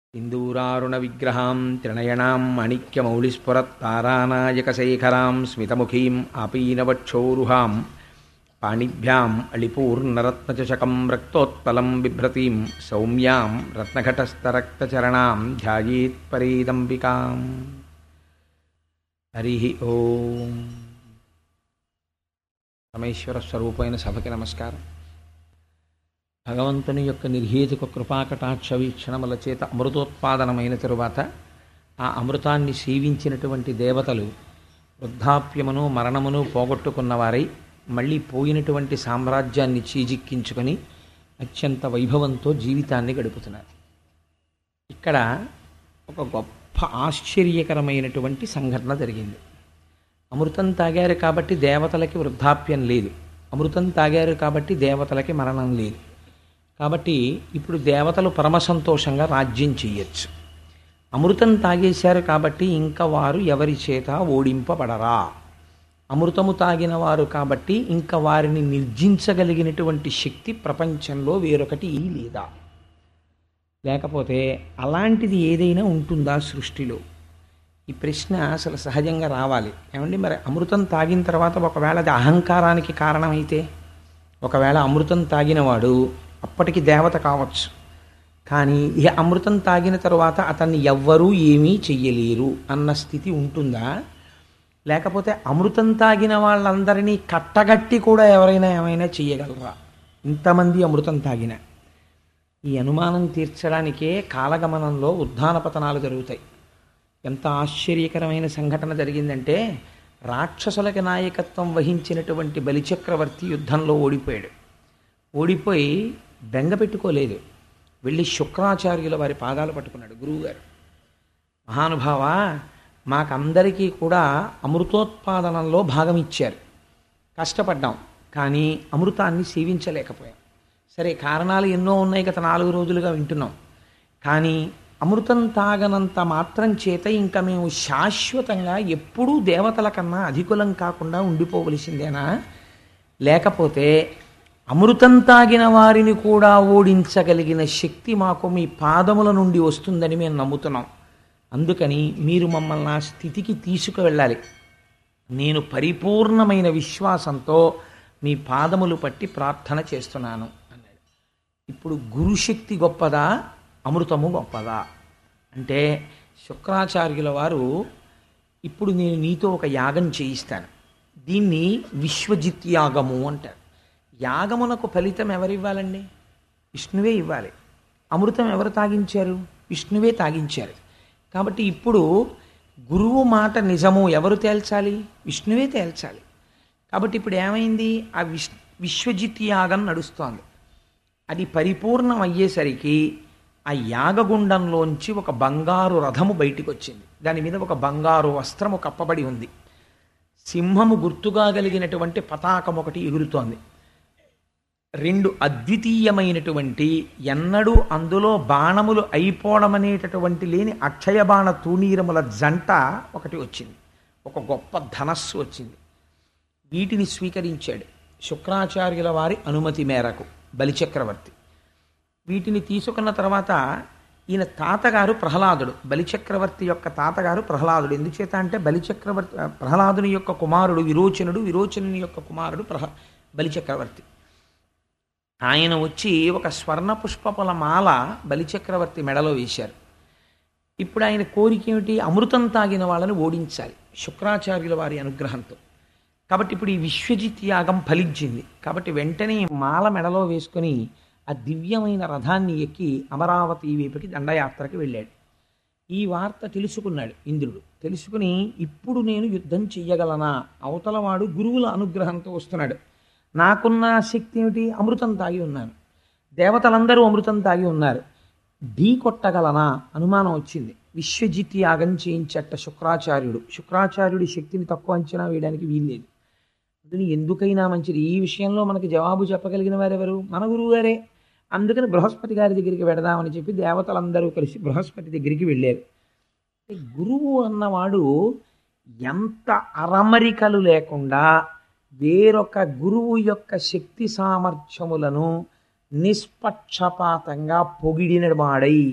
సింధూరారుణ విగ్రహాం త్రినయనాం మాణిక్యమౌళిస్ఫురత్తారానాయకశేఖరాం స్మితముఖీం ఆపీనవక్షోరుహాం పాణిభ్యాం అళిపూర్ణరత్నచషకం రక్తోత్పలం బిభ్రతీం సౌమ్యాం రత్నఘటస్థరక్తచరణాం ధ్యాయేత్పరేదంబికాం హరి ఓం పరమేశ్వర స్వరూపమైన సభకి నమస్కారం భగవంతుని యొక్క నిర్హేతుక కృపాకటాక్ష వీక్షణముల చేత అమృతోత్పాదనమైన తరువాత ఆ అమృతాన్ని సేవించినటువంటి దేవతలు వృద్ధాప్యమును మరణమును పోగొట్టుకున్నవారై మళ్ళీ పోయినటువంటి సామ్రాజ్యాన్ని చీజిక్కించుకొని అత్యంత వైభవంతో జీవితాన్ని గడుపుతున్నారు ఇక్కడ ఒక గొప్ప ఆశ్చర్యకరమైనటువంటి సంఘటన జరిగింది అమృతం తాగారు కాబట్టి దేవతలకి వృద్ధాప్యం లేదు అమృతం తాగారు కాబట్టి దేవతలకి మరణం లేదు కాబట్టి ఇప్పుడు దేవతలు పరమ సంతోషంగా రాజ్యం చేయొచ్చు అమృతం తాగేశారు కాబట్టి ఇంకా వారు ఎవరి చేత ఓడింపబడరా అమృతము తాగిన వారు కాబట్టి ఇంకా వారిని నిర్జించగలిగినటువంటి శక్తి ప్రపంచంలో వేరొకటి లేదా లేకపోతే అలాంటిది ఏదైనా ఉంటుందా సృష్టిలో ఈ ప్రశ్న అసలు సహజంగా రావాలి ఏమండి మరి అమృతం తాగిన తర్వాత ఒకవేళ అది అహంకారానికి కారణమైతే ఒకవేళ అమృతం తాగినవాడు అప్పటికి దేవత కావచ్చు కానీ ఈ అమృతం తాగిన తర్వాత అతన్ని ఎవ్వరూ ఏమీ చెయ్యలేరు అన్న స్థితి ఉంటుందా లేకపోతే అమృతం తాగిన వాళ్ళందరినీ కట్టగట్టి కూడా ఎవరైనా ఏమైనా చెయ్యగలరా ఇంతమంది అమృతం తాగిన ఈ అనుమానం తీర్చడానికే కాలగమనంలో ఉద్ధాన పతనాలు జరుగుతాయి ఎంత ఆశ్చర్యకరమైన సంఘటన జరిగిందంటే రాక్షసులకి నాయకత్వం వహించినటువంటి బలిచక్రవర్తి యుద్ధంలో ఓడిపోయాడు ఓడిపోయి బెంగ పెట్టుకోలేదు వెళ్ళి శుక్రాచార్యుల వారి పాదాలు పట్టుకున్నాడు గురువుగారు మహానుభావ మాకందరికీ కూడా అమృతోత్పాదనంలో భాగం ఇచ్చారు కష్టపడ్డాం కానీ అమృతాన్ని సేవించలేకపోయాం సరే కారణాలు ఎన్నో ఉన్నాయి గత నాలుగు రోజులుగా వింటున్నాం కానీ అమృతం తాగనంత మాత్రం చేత ఇంకా మేము శాశ్వతంగా ఎప్పుడూ దేవతల కన్నా అధికులం కాకుండా ఉండిపోవలసిందేనా లేకపోతే అమృతం తాగిన వారిని కూడా ఓడించగలిగిన శక్తి మాకు మీ పాదముల నుండి వస్తుందని మేము నమ్ముతున్నాం అందుకని మీరు మమ్మల్ని ఆ స్థితికి తీసుకువెళ్ళాలి నేను పరిపూర్ణమైన విశ్వాసంతో మీ పాదములు పట్టి ప్రార్థన చేస్తున్నాను అన్నాడు ఇప్పుడు గురుశక్తి గొప్పదా అమృతము గొప్పదా అంటే శుక్రాచార్యుల వారు ఇప్పుడు నేను నీతో ఒక యాగం చేయిస్తాను దీన్ని విశ్వజిత్ యాగము అంటారు యాగమునకు ఫలితం ఎవరివ్వాలండి విష్ణువే ఇవ్వాలి అమృతం ఎవరు తాగించారు విష్ణువే తాగించారు కాబట్టి ఇప్పుడు గురువు మాట నిజము ఎవరు తేల్చాలి విష్ణువే తేల్చాలి కాబట్టి ఇప్పుడు ఏమైంది ఆ విశ్ విశ్వజిత్ యాగం నడుస్తోంది అది పరిపూర్ణం అయ్యేసరికి ఆ యాగగుండంలోంచి ఒక బంగారు రథము బయటికి వచ్చింది దాని మీద ఒక బంగారు వస్త్రము కప్పబడి ఉంది సింహము గుర్తుగా కలిగినటువంటి పతాకం ఒకటి ఎగురుతోంది రెండు అద్వితీయమైనటువంటి ఎన్నడూ అందులో బాణములు అయిపోవడం అనేటటువంటి లేని అక్షయ బాణ తూణీరముల జంట ఒకటి వచ్చింది ఒక గొప్ప ధనస్సు వచ్చింది వీటిని స్వీకరించాడు శుక్రాచార్యుల వారి అనుమతి మేరకు బలిచక్రవర్తి వీటిని తీసుకున్న తర్వాత ఈయన తాతగారు ప్రహ్లాదుడు బలిచక్రవర్తి యొక్క తాతగారు ప్రహ్లాదుడు ఎందుచేత అంటే బలిచక్రవర్తి ప్రహ్లాదుని యొక్క కుమారుడు విరోచనుడు విరోచనుని యొక్క కుమారుడు ప్రహ బలిచక్రవర్తి ఆయన వచ్చి ఒక స్వర్ణ పుష్పముల మాల బలిచక్రవర్తి మెడలో వేశారు ఇప్పుడు ఆయన కోరిక ఏమిటి అమృతం తాగిన వాళ్ళని ఓడించాలి శుక్రాచార్యుల వారి అనుగ్రహంతో కాబట్టి ఇప్పుడు ఈ విశ్వజిత్ యాగం ఫలించింది కాబట్టి వెంటనే మాల మెడలో వేసుకొని ఆ దివ్యమైన రథాన్ని ఎక్కి అమరావతి వైపుకి దండయాత్రకి వెళ్ళాడు ఈ వార్త తెలుసుకున్నాడు ఇంద్రుడు తెలుసుకుని ఇప్పుడు నేను యుద్ధం చెయ్యగలనా అవతలవాడు గురువుల అనుగ్రహంతో వస్తున్నాడు నాకున్న శక్తి ఏమిటి అమృతం తాగి ఉన్నాను దేవతలందరూ అమృతం తాగి ఉన్నారు ఢీ కొట్టగలనా అనుమానం వచ్చింది విశ్వజిత్ యాగం చేయించట శుక్రాచార్యుడు శుక్రాచార్యుడి శక్తిని తక్కువ అంచనా వేయడానికి వీల్లేదు అందుకని ఎందుకైనా మంచిది ఈ విషయంలో మనకి జవాబు చెప్పగలిగిన వారెవరు మన గురువు గారే అందుకని బృహస్పతి గారి దగ్గరికి వెడదామని చెప్పి దేవతలందరూ కలిసి బృహస్పతి దగ్గరికి వెళ్ళారు గురువు అన్నవాడు ఎంత అరమరికలు లేకుండా వేరొక గురువు యొక్క శక్తి సామర్థ్యములను నిష్పక్షపాతంగా పొగిడిన వాడై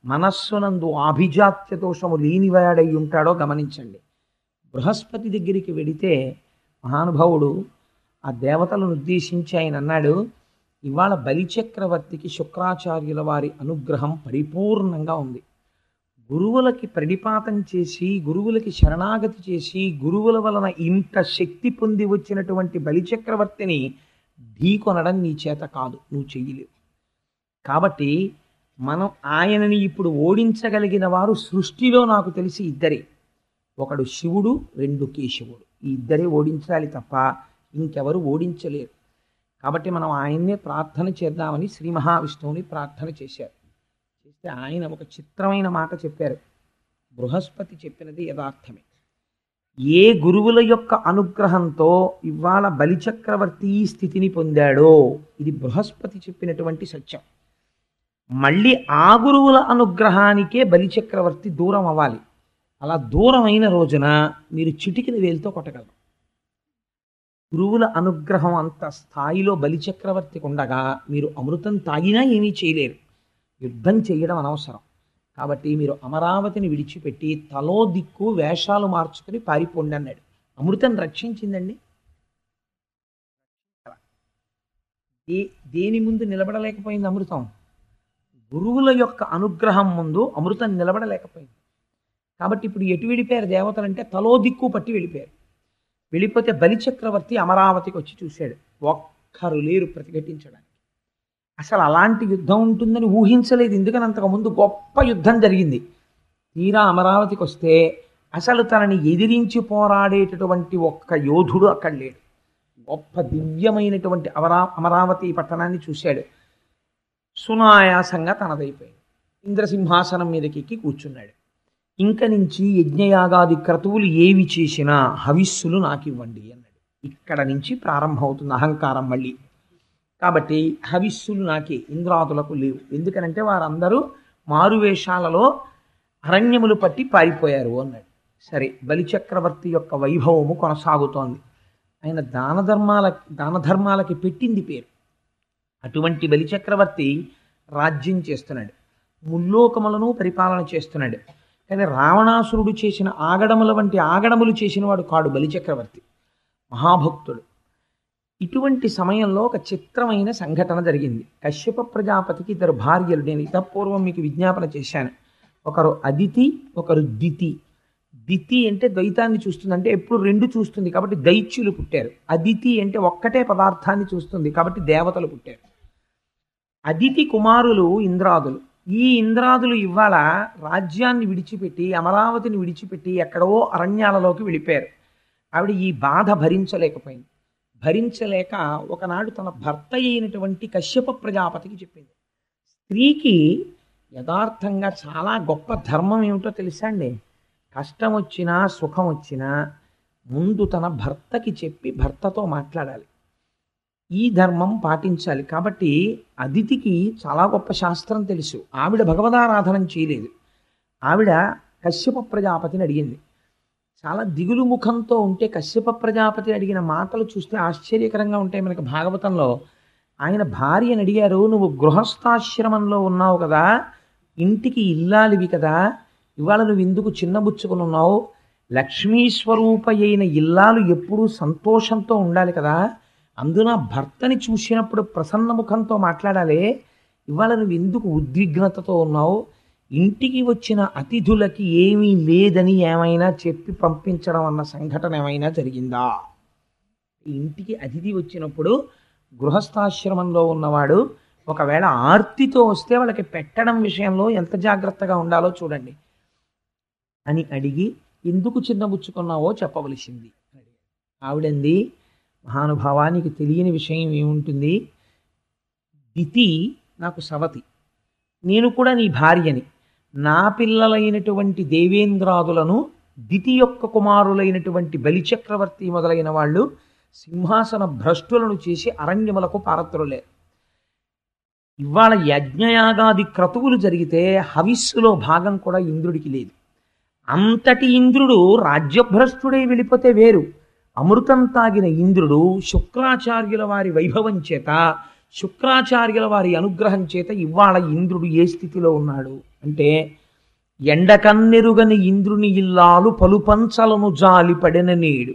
మనస్సునందు ఆభిజాత్య దోషము లేనివాడై ఉంటాడో గమనించండి బృహస్పతి దగ్గరికి వెడితే మహానుభావుడు ఆ దేవతలను ఉద్దేశించి ఆయన అన్నాడు ఇవాళ బలిచక్రవర్తికి శుక్రాచార్యుల వారి అనుగ్రహం పరిపూర్ణంగా ఉంది గురువులకి ప్రణిపాతం చేసి గురువులకి శరణాగతి చేసి గురువుల వలన ఇంత శక్తి పొంది వచ్చినటువంటి బలిచక్రవర్తిని ఢీకొనడం నీ చేత కాదు నువ్వు చెయ్యలేవు కాబట్టి మనం ఆయనని ఇప్పుడు ఓడించగలిగిన వారు సృష్టిలో నాకు తెలిసి ఇద్దరే ఒకడు శివుడు రెండు కేశవుడు ఈ ఇద్దరే ఓడించాలి తప్ప ఇంకెవరు ఓడించలేరు కాబట్టి మనం ఆయన్నే ప్రార్థన చేద్దామని శ్రీ మహావిష్ణువుని ప్రార్థన చేశారు చేస్తే ఆయన ఒక చిత్రమైన మాట చెప్పారు బృహస్పతి చెప్పినది యథార్థమే ఏ గురువుల యొక్క అనుగ్రహంతో ఇవాళ బలిచక్రవర్తి ఈ స్థితిని పొందాడో ఇది బృహస్పతి చెప్పినటువంటి సత్యం మళ్ళీ ఆ గురువుల అనుగ్రహానికే బలిచక్రవర్తి దూరం అవ్వాలి అలా దూరం అయిన రోజున మీరు చిటికిన వేలుతో కొట్టగలరు గురువుల అనుగ్రహం అంత స్థాయిలో బలిచక్రవర్తికి ఉండగా మీరు అమృతం తాగినా ఏమీ చేయలేరు యుద్ధం చేయడం అనవసరం కాబట్టి మీరు అమరావతిని విడిచిపెట్టి తలో దిక్కు వేషాలు మార్చుకుని పారిపోండి అన్నాడు అమృతం రక్షించిందండి ఏ దేని ముందు నిలబడలేకపోయింది అమృతం గురువుల యొక్క అనుగ్రహం ముందు అమృతం నిలబడలేకపోయింది కాబట్టి ఇప్పుడు ఎటు వెళ్ళిపోయారు దేవతలంటే తలో దిక్కు పట్టి వెళ్ళిపోయారు వెళ్ళిపోతే బలిచక్రవర్తి అమరావతికి వచ్చి చూశాడు ఒక్కరు లేరు ప్రతిఘటించడానికి అసలు అలాంటి యుద్ధం ఉంటుందని ఊహించలేదు ఎందుకని అంతకుముందు గొప్ప యుద్ధం జరిగింది తీరా అమరావతికి వస్తే అసలు తనని ఎదిరించి పోరాడేటటువంటి ఒక్క యోధుడు అక్కడ లేడు గొప్ప దివ్యమైనటువంటి అమరా అమరావతి పట్టణాన్ని చూశాడు సునాయాసంగా తనదైపోయింది ఇంద్రసింహాసనం మీదకి ఎక్కి కూర్చున్నాడు ఇంక నుంచి యజ్ఞయాగాది క్రతువులు ఏవి చేసినా హవిస్సులు నాకివ్వండి అన్నాడు ఇక్కడ నుంచి ప్రారంభమవుతుంది అహంకారం మళ్ళీ కాబట్టి హవిస్సులు నాకే ఇంద్రాదులకు లేవు ఎందుకనంటే వారందరూ మారువేషాలలో అరణ్యములు పట్టి పారిపోయారు అన్నాడు సరే బలిచక్రవర్తి యొక్క వైభవము కొనసాగుతోంది ఆయన దాన ధర్మాల దాన ధర్మాలకి పెట్టింది పేరు అటువంటి బలిచక్రవర్తి రాజ్యం చేస్తున్నాడు ముల్లోకములను పరిపాలన చేస్తున్నాడు కానీ రావణాసురుడు చేసిన ఆగడముల వంటి ఆగడములు చేసిన వాడు కాడు బలిచక్రవర్తి మహాభక్తుడు ఇటువంటి సమయంలో ఒక చిత్రమైన సంఘటన జరిగింది కశ్యప ప్రజాపతికి ఇద్దరు భార్యలు నేను ఇతపూర్వం మీకు విజ్ఞాపన చేశాను ఒకరు అదితి ఒకరు దితి దితి అంటే ద్వైతాన్ని చూస్తుంది అంటే ఎప్పుడు రెండు చూస్తుంది కాబట్టి దైత్యులు పుట్టారు అదితి అంటే ఒక్కటే పదార్థాన్ని చూస్తుంది కాబట్టి దేవతలు పుట్టారు అదితి కుమారులు ఇంద్రాదులు ఈ ఇంద్రాదులు ఇవాళ రాజ్యాన్ని విడిచిపెట్టి అమరావతిని విడిచిపెట్టి ఎక్కడో అరణ్యాలలోకి వెళ్ళిపోయారు ఆవిడ ఈ బాధ భరించలేకపోయింది భరించలేక ఒకనాడు తన భర్త అయినటువంటి కశ్యప ప్రజాపతికి చెప్పింది స్త్రీకి యథార్థంగా చాలా గొప్ప ధర్మం ఏమిటో తెలుసా అండి కష్టం వచ్చినా సుఖం వచ్చినా ముందు తన భర్తకి చెప్పి భర్తతో మాట్లాడాలి ఈ ధర్మం పాటించాలి కాబట్టి అదితికి చాలా గొప్ప శాస్త్రం తెలుసు ఆవిడ భగవదారాధనం చేయలేదు ఆవిడ కశ్యప ప్రజాపతిని అడిగింది చాలా దిగులు ముఖంతో ఉంటే కశ్యప ప్రజాపతి అడిగిన మాటలు చూస్తే ఆశ్చర్యకరంగా ఉంటాయి మనకి భాగవతంలో ఆయన భార్యని అడిగారు నువ్వు గృహస్థాశ్రమంలో ఉన్నావు కదా ఇంటికి ఇల్లాలివి కదా ఇవాళ నువ్వు ఎందుకు చిన్నబుచ్చుకుని ఉన్నావు లక్ష్మీ స్వరూప అయిన ఇల్లాలు ఎప్పుడూ సంతోషంతో ఉండాలి కదా అందున భర్తని చూసినప్పుడు ప్రసన్న ముఖంతో మాట్లాడాలి ఇవాళ నువ్వు ఎందుకు ఉద్విగ్నతతో ఉన్నావు ఇంటికి వచ్చిన అతిథులకి ఏమీ లేదని ఏమైనా చెప్పి పంపించడం అన్న సంఘటన ఏమైనా జరిగిందా ఇంటికి అతిథి వచ్చినప్పుడు గృహస్థాశ్రమంలో ఉన్నవాడు ఒకవేళ ఆర్తితో వస్తే వాళ్ళకి పెట్టడం విషయంలో ఎంత జాగ్రత్తగా ఉండాలో చూడండి అని అడిగి ఎందుకు చిన్నబుచ్చుకున్నావో చెప్పవలసింది ఆవిడంది మహానుభావానికి తెలియని విషయం ఏముంటుంది దితి నాకు సవతి నేను కూడా నీ భార్యని నా పిల్లలైనటువంటి దేవేంద్రాదులను దితి యొక్క కుమారులైనటువంటి బలిచక్రవర్తి మొదలైన వాళ్ళు సింహాసన భ్రష్టులను చేసి అరణ్యములకు పారత్రులేరు ఇవాళ యజ్ఞయాగాది క్రతువులు జరిగితే హవిస్సులో భాగం కూడా ఇంద్రుడికి లేదు అంతటి ఇంద్రుడు రాజ్యభ్రష్టుడై వెళ్ళిపోతే వేరు అమృతం తాగిన ఇంద్రుడు శుక్రాచార్యుల వారి వైభవం చేత శుక్రాచార్యుల వారి అనుగ్రహం చేత ఇవాళ ఇంద్రుడు ఏ స్థితిలో ఉన్నాడు అంటే ఎండకన్నెరుగని ఇంద్రుని ఇల్లాలు పలుపంచలను జాలిపడిన నేడు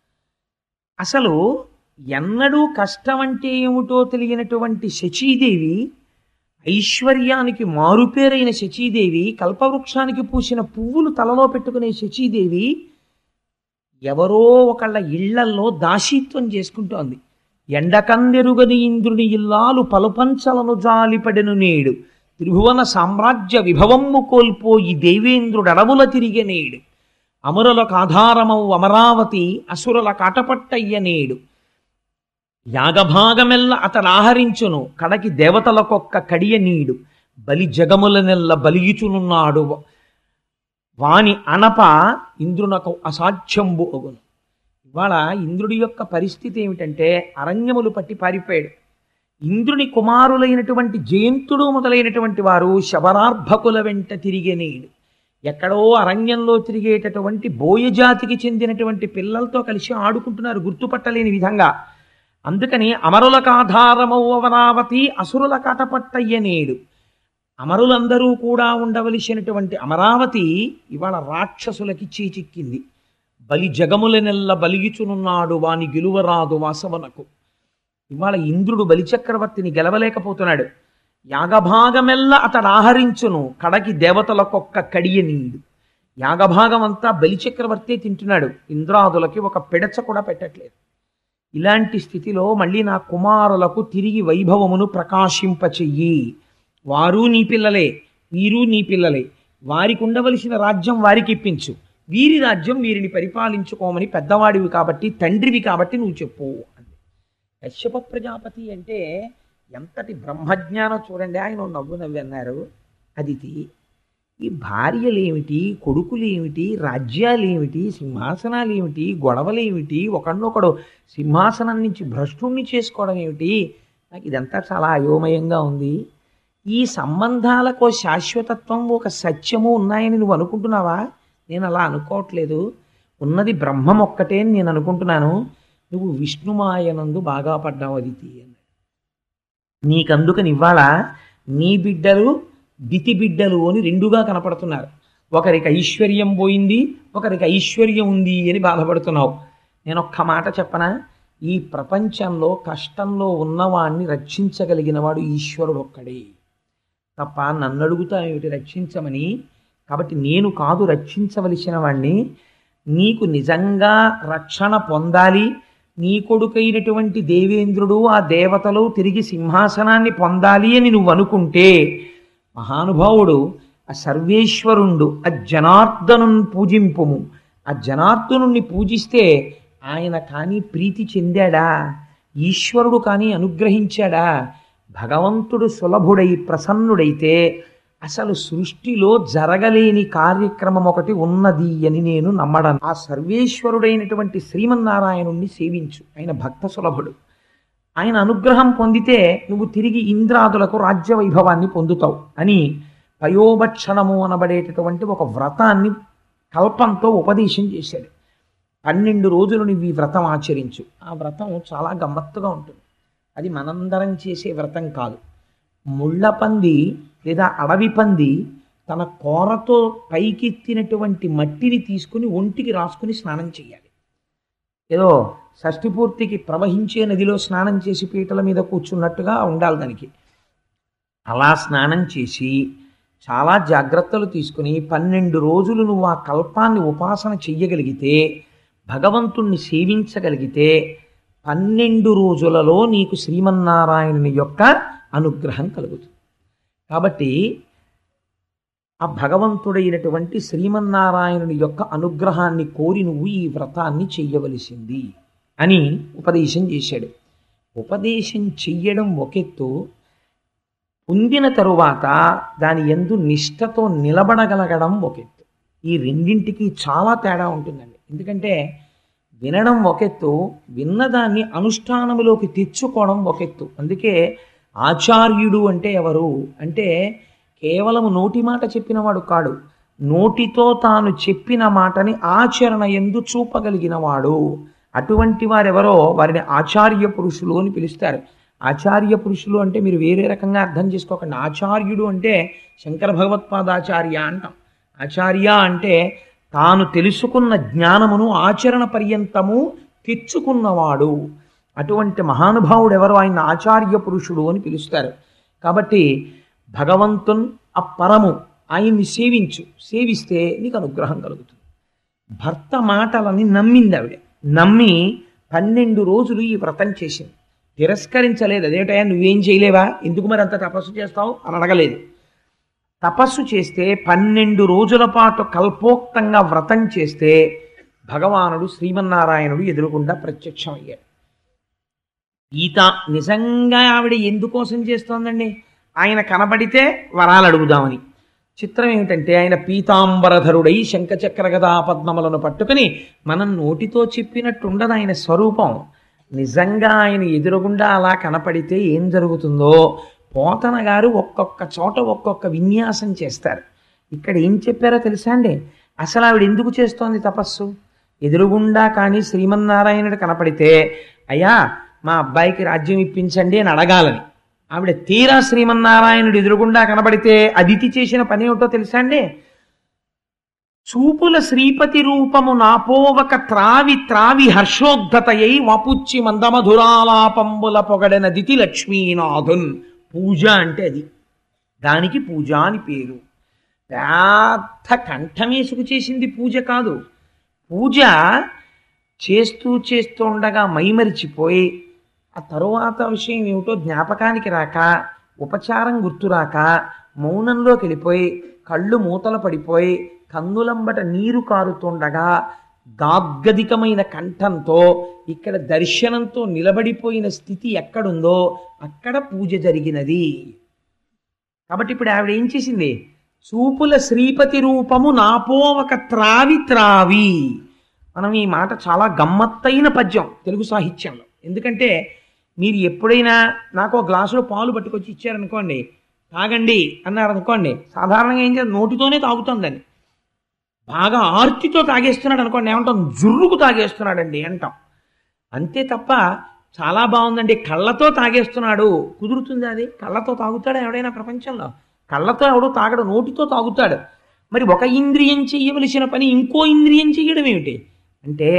అసలు ఎన్నడూ కష్టం అంటే ఏమిటో తెలియనటువంటి శచీదేవి ఐశ్వర్యానికి మారుపేరైన శచీదేవి కల్పవృక్షానికి పూసిన పువ్వులు తలలో పెట్టుకునే శచీదేవి ఎవరో ఒకళ్ళ ఇళ్లల్లో దాసీత్వం చేసుకుంటోంది ఎండకందెరుగని ఇంద్రుని ఇల్లాలు పలుపంచలను జాలిపడెను నేడు త్రిభువన సామ్రాజ్య విభవమ్ము కోల్పోయి దేవేంద్రుడు అడవుల తిరిగే నేడు అమరులకు ఆధారమవు అమరావతి అసురుల కాటపట్టయ్య నేడు యాగభాగమెల్ల అతడాహరించును కడకి దేవతలకొక్క కడియ నీడు బలి జగముల నెల్ల బలియుచునున్నాడు వాని అనప ఇంద్రునకు అసాధ్యంబు అగును ఇవాళ ఇంద్రుడి యొక్క పరిస్థితి ఏమిటంటే అరణ్యములు పట్టి పారిపోయాడు ఇంద్రుని కుమారులైనటువంటి జయంతుడు మొదలైనటువంటి వారు శబరార్భకుల వెంట తిరిగేనేడు ఎక్కడో అరణ్యంలో తిరిగేటటువంటి బోయజాతికి చెందినటువంటి పిల్లలతో కలిసి ఆడుకుంటున్నారు గుర్తుపట్టలేని విధంగా అందుకని అమరులకు ఆధారమవు అమరావతి అసురుల కటపట్టయ్యనేడు అమరులందరూ కూడా ఉండవలసినటువంటి అమరావతి ఇవాళ రాక్షసులకి చీచిక్కింది బలి జగముల నెల్ల బలిగిచునున్నాడు వాని గెలువరాదు వాసవనకు ఇవాళ ఇంద్రుడు బలిచక్రవర్తిని గెలవలేకపోతున్నాడు యాగభాగమెల్ల అతడు ఆహరించును కడకి దేవతలకొక్క కడియ నీడు యాగభాగం అంతా బలిచక్రవర్తే తింటున్నాడు ఇంద్రాదులకి ఒక పిడచ కూడా పెట్టట్లేదు ఇలాంటి స్థితిలో మళ్ళీ నా కుమారులకు తిరిగి వైభవమును ప్రకాశింపచెయ్యి వారు నీ పిల్లలే వీరు నీ పిల్లలే వారికి ఉండవలసిన రాజ్యం వారికి ఇప్పించు వీరి రాజ్యం వీరిని పరిపాలించుకోమని పెద్దవాడివి కాబట్టి తండ్రివి కాబట్టి నువ్వు చెప్పు అంది కశ్యప ప్రజాపతి అంటే ఎంతటి బ్రహ్మజ్ఞానం చూడండి ఆయన నవ్వు నవ్వి అన్నారు అదితి ఈ భార్యలేమిటి కొడుకులేమిటి రాజ్యాలేమిటి సింహాసనాలేమిటి గొడవలేమిటి ఒకడినొకడు సింహాసనం నుంచి భ్రష్టుణ్ణి చేసుకోవడం ఏమిటి నాకు ఇదంతా చాలా అయోమయంగా ఉంది ఈ సంబంధాలకు శాశ్వతత్వం ఒక సత్యము ఉన్నాయని నువ్వు అనుకుంటున్నావా నేను అలా అనుకోవట్లేదు ఉన్నది బ్రహ్మం ఒక్కటే అని నేను అనుకుంటున్నాను నువ్వు విష్ణుమాయనందు బాగా పడ్డావు అదితి అన్నాడు నీకందుకని ఇవాళ నీ బిడ్డలు దితి బిడ్డలు అని రెండుగా కనపడుతున్నారు ఒకరికి ఐశ్వర్యం పోయింది ఒకరికి ఐశ్వర్యం ఉంది అని బాధపడుతున్నావు నేను ఒక్క మాట చెప్పనా ఈ ప్రపంచంలో కష్టంలో ఉన్నవాణ్ణి రక్షించగలిగిన వాడు ఈశ్వరుడు ఒక్కడే తప్ప నన్ను అడుగుతా ఏమిటి రక్షించమని కాబట్టి నేను కాదు రక్షించవలసిన వాణ్ణి నీకు నిజంగా రక్షణ పొందాలి నీ కొడుకైనటువంటి దేవేంద్రుడు ఆ దేవతలు తిరిగి సింహాసనాన్ని పొందాలి అని నువ్వు అనుకుంటే మహానుభావుడు ఆ సర్వేశ్వరుండు ఆ జనార్దనుని పూజింపుము ఆ జనార్దనుణ్ణి పూజిస్తే ఆయన కానీ ప్రీతి చెందాడా ఈశ్వరుడు కానీ అనుగ్రహించాడా భగవంతుడు సులభుడై ప్రసన్నుడైతే అసలు సృష్టిలో జరగలేని కార్యక్రమం ఒకటి ఉన్నది అని నేను నమ్మడం ఆ సర్వేశ్వరుడైనటువంటి శ్రీమన్నారాయణుణ్ణి సేవించు ఆయన భక్త సులభుడు ఆయన అనుగ్రహం పొందితే నువ్వు తిరిగి ఇంద్రాదులకు రాజ్య వైభవాన్ని పొందుతావు అని పయోభక్షణము అనబడేటటువంటి ఒక వ్రతాన్ని కల్పంతో ఉపదేశం చేశాడు పన్నెండు రోజులు నువ్వు ఈ వ్రతం ఆచరించు ఆ వ్రతం చాలా గమ్మత్తుగా ఉంటుంది అది మనందరం చేసే వ్రతం కాదు ముళ్ళ పంది లేదా అడవి పంది తన కోరతో పైకెత్తినటువంటి మట్టిని తీసుకుని ఒంటికి రాసుకుని స్నానం చేయాలి ఏదో షష్ఠిపూర్తికి ప్రవహించే నదిలో స్నానం చేసి పీటల మీద కూర్చున్నట్టుగా ఉండాలి దానికి అలా స్నానం చేసి చాలా జాగ్రత్తలు తీసుకుని పన్నెండు రోజులు నువ్వు ఆ కల్పాన్ని ఉపాసన చెయ్యగలిగితే భగవంతుణ్ణి సేవించగలిగితే పన్నెండు రోజులలో నీకు శ్రీమన్నారాయణుని యొక్క అనుగ్రహం కలుగుతుంది కాబట్టి ఆ భగవంతుడైనటువంటి శ్రీమన్నారాయణుని యొక్క అనుగ్రహాన్ని కోరి నువ్వు ఈ వ్రతాన్ని చెయ్యవలసింది అని ఉపదేశం చేశాడు ఉపదేశం చెయ్యడం ఒకెత్తు పొందిన తరువాత దాని ఎందు నిష్ఠతో నిలబడగలగడం ఒకెత్తు ఈ రెండింటికి చాలా తేడా ఉంటుందండి ఎందుకంటే వినడం ఒకెత్తు విన్నదాన్ని అనుష్ఠానములోకి తెచ్చుకోవడం ఒకెత్తు అందుకే ఆచార్యుడు అంటే ఎవరు అంటే కేవలం నోటి మాట చెప్పినవాడు కాడు నోటితో తాను చెప్పిన మాటని ఆచరణ ఎందు చూపగలిగిన వాడు అటువంటి వారెవరో వారిని ఆచార్య పురుషులు అని పిలుస్తారు ఆచార్య పురుషులు అంటే మీరు వేరే రకంగా అర్థం చేసుకోకండి ఆచార్యుడు అంటే శంకర భగవత్పాదాచార్య అంటాం ఆచార్య అంటే తాను తెలుసుకున్న జ్ఞానమును ఆచరణ పర్యంతము తెచ్చుకున్నవాడు అటువంటి మహానుభావుడు ఎవరు ఆయన ఆచార్య పురుషుడు అని పిలుస్తారు కాబట్టి భగవంతున్ అపరము ఆయన్ని సేవించు సేవిస్తే నీకు అనుగ్రహం కలుగుతుంది భర్త మాటలని నమ్మింది ఆవిడ నమ్మి పన్నెండు రోజులు ఈ వ్రతం చేసింది తిరస్కరించలేదు అదేంటయ్యా నువ్వేం చేయలేవా ఎందుకు మరి అంత తపస్సు చేస్తావు అని అడగలేదు తపస్సు చేస్తే పన్నెండు రోజుల పాటు కల్పోక్తంగా వ్రతం చేస్తే భగవానుడు శ్రీమన్నారాయణుడు ఎదురుగుండా ప్రత్యక్షమయ్యాడు ఈత నిజంగా ఆవిడ ఎందుకోసం చేస్తోందండి ఆయన కనబడితే వరాలు అడుగుదామని చిత్రం ఏమిటంటే ఆయన పీతాంబరధరుడై శంఖచక్ర గదా పద్మములను పట్టుకుని మనం నోటితో చెప్పినట్టు ఉండదు ఆయన స్వరూపం నిజంగా ఆయన ఎదురుగుండా అలా కనపడితే ఏం జరుగుతుందో పోతన గారు ఒక్కొక్క చోట ఒక్కొక్క విన్యాసం చేస్తారు ఇక్కడ ఏం చెప్పారో తెలుసా అండి అసలు ఆవిడ ఎందుకు చేస్తోంది తపస్సు ఎదురుగుండా కానీ శ్రీమన్నారాయణుడు కనపడితే అయ్యా మా అబ్బాయికి రాజ్యం ఇప్పించండి అని అడగాలని ఆవిడ తీరా శ్రీమన్నారాయణుడు ఎదురుగుండా కనబడితే అదితి చేసిన పని ఏమిటో తెలుసా అండి చూపుల శ్రీపతి రూపము నాపోవక త్రావి త్రావి హర్షోద్ధతయై వపుచ్చి మందమధురాలాపంబుల పొగడన దితి లక్ష్మీనాథున్ పూజ అంటే అది దానికి పూజ అని పేరు పెద్ద కంఠమేసుకు చేసింది పూజ కాదు పూజ చేస్తూ చేస్తూ ఉండగా మైమరిచిపోయి ఆ తరువాత విషయం ఏమిటో జ్ఞాపకానికి రాక ఉపచారం గుర్తురాక మౌనంలోకి వెళ్ళిపోయి కళ్ళు మూతలు పడిపోయి కన్నులంబట నీరు కారుతుండగా గాద్గదికమైన కంఠంతో ఇక్కడ దర్శనంతో నిలబడిపోయిన స్థితి ఎక్కడుందో అక్కడ పూజ జరిగినది కాబట్టి ఇప్పుడు ఆవిడ ఏం చేసింది చూపుల శ్రీపతి రూపము నాపోవక త్రావి త్రావి మనం ఈ మాట చాలా గమ్మత్తైన పద్యం తెలుగు సాహిత్యంలో ఎందుకంటే మీరు ఎప్పుడైనా నాకు ఒక గ్లాసులో పాలు పట్టుకొచ్చి ఇచ్చారనుకోండి తాగండి అన్నారు అనుకోండి సాధారణంగా ఏం చేయాలి నోటితోనే తాగుతుందని బాగా ఆర్తితో తాగేస్తున్నాడు అనుకోండి ఏమంటాం జుర్రుకు తాగేస్తున్నాడండి అంటాం అంతే తప్ప చాలా బాగుందండి కళ్ళతో తాగేస్తున్నాడు కుదురుతుంది అది కళ్ళతో తాగుతాడా ఎవడైనా ప్రపంచంలో కళ్ళతో ఎవడో తాగడు నోటితో తాగుతాడు మరి ఒక ఇంద్రియం చెయ్యవలసిన పని ఇంకో ఇంద్రియం చెయ్యడం ఏమిటి అంటే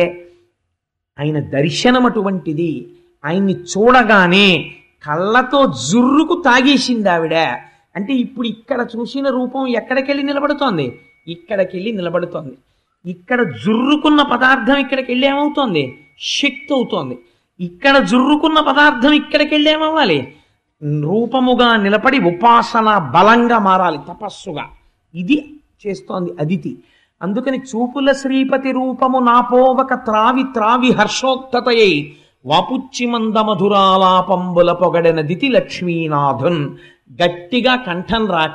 ఆయన దర్శనం అటువంటిది ఆయన్ని చూడగానే కళ్ళతో జుర్రుకు తాగేసింది ఆవిడ అంటే ఇప్పుడు ఇక్కడ చూసిన రూపం ఎక్కడికెళ్ళి నిలబడుతోంది ఇక్కడికెళ్ళి నిలబడుతోంది ఇక్కడ జుర్రుకున్న పదార్థం ఇక్కడికి వెళ్ళి ఏమవుతోంది శక్తి అవుతోంది ఇక్కడ జుర్రుకున్న పదార్థం ఇక్కడికి వెళ్ళి ఏమవ్వాలి రూపముగా నిలబడి ఉపాసన బలంగా మారాలి తపస్సుగా ఇది చేస్తోంది అదితి అందుకని చూపుల శ్రీపతి రూపము నాపోవక త్రావి త్రావి హర్షోక్తతయై వాపుచ్చి మంద మధురాలాపంబుల పొగడన దితి లక్ష్మీనాథున్ గట్టిగా కంఠం రాక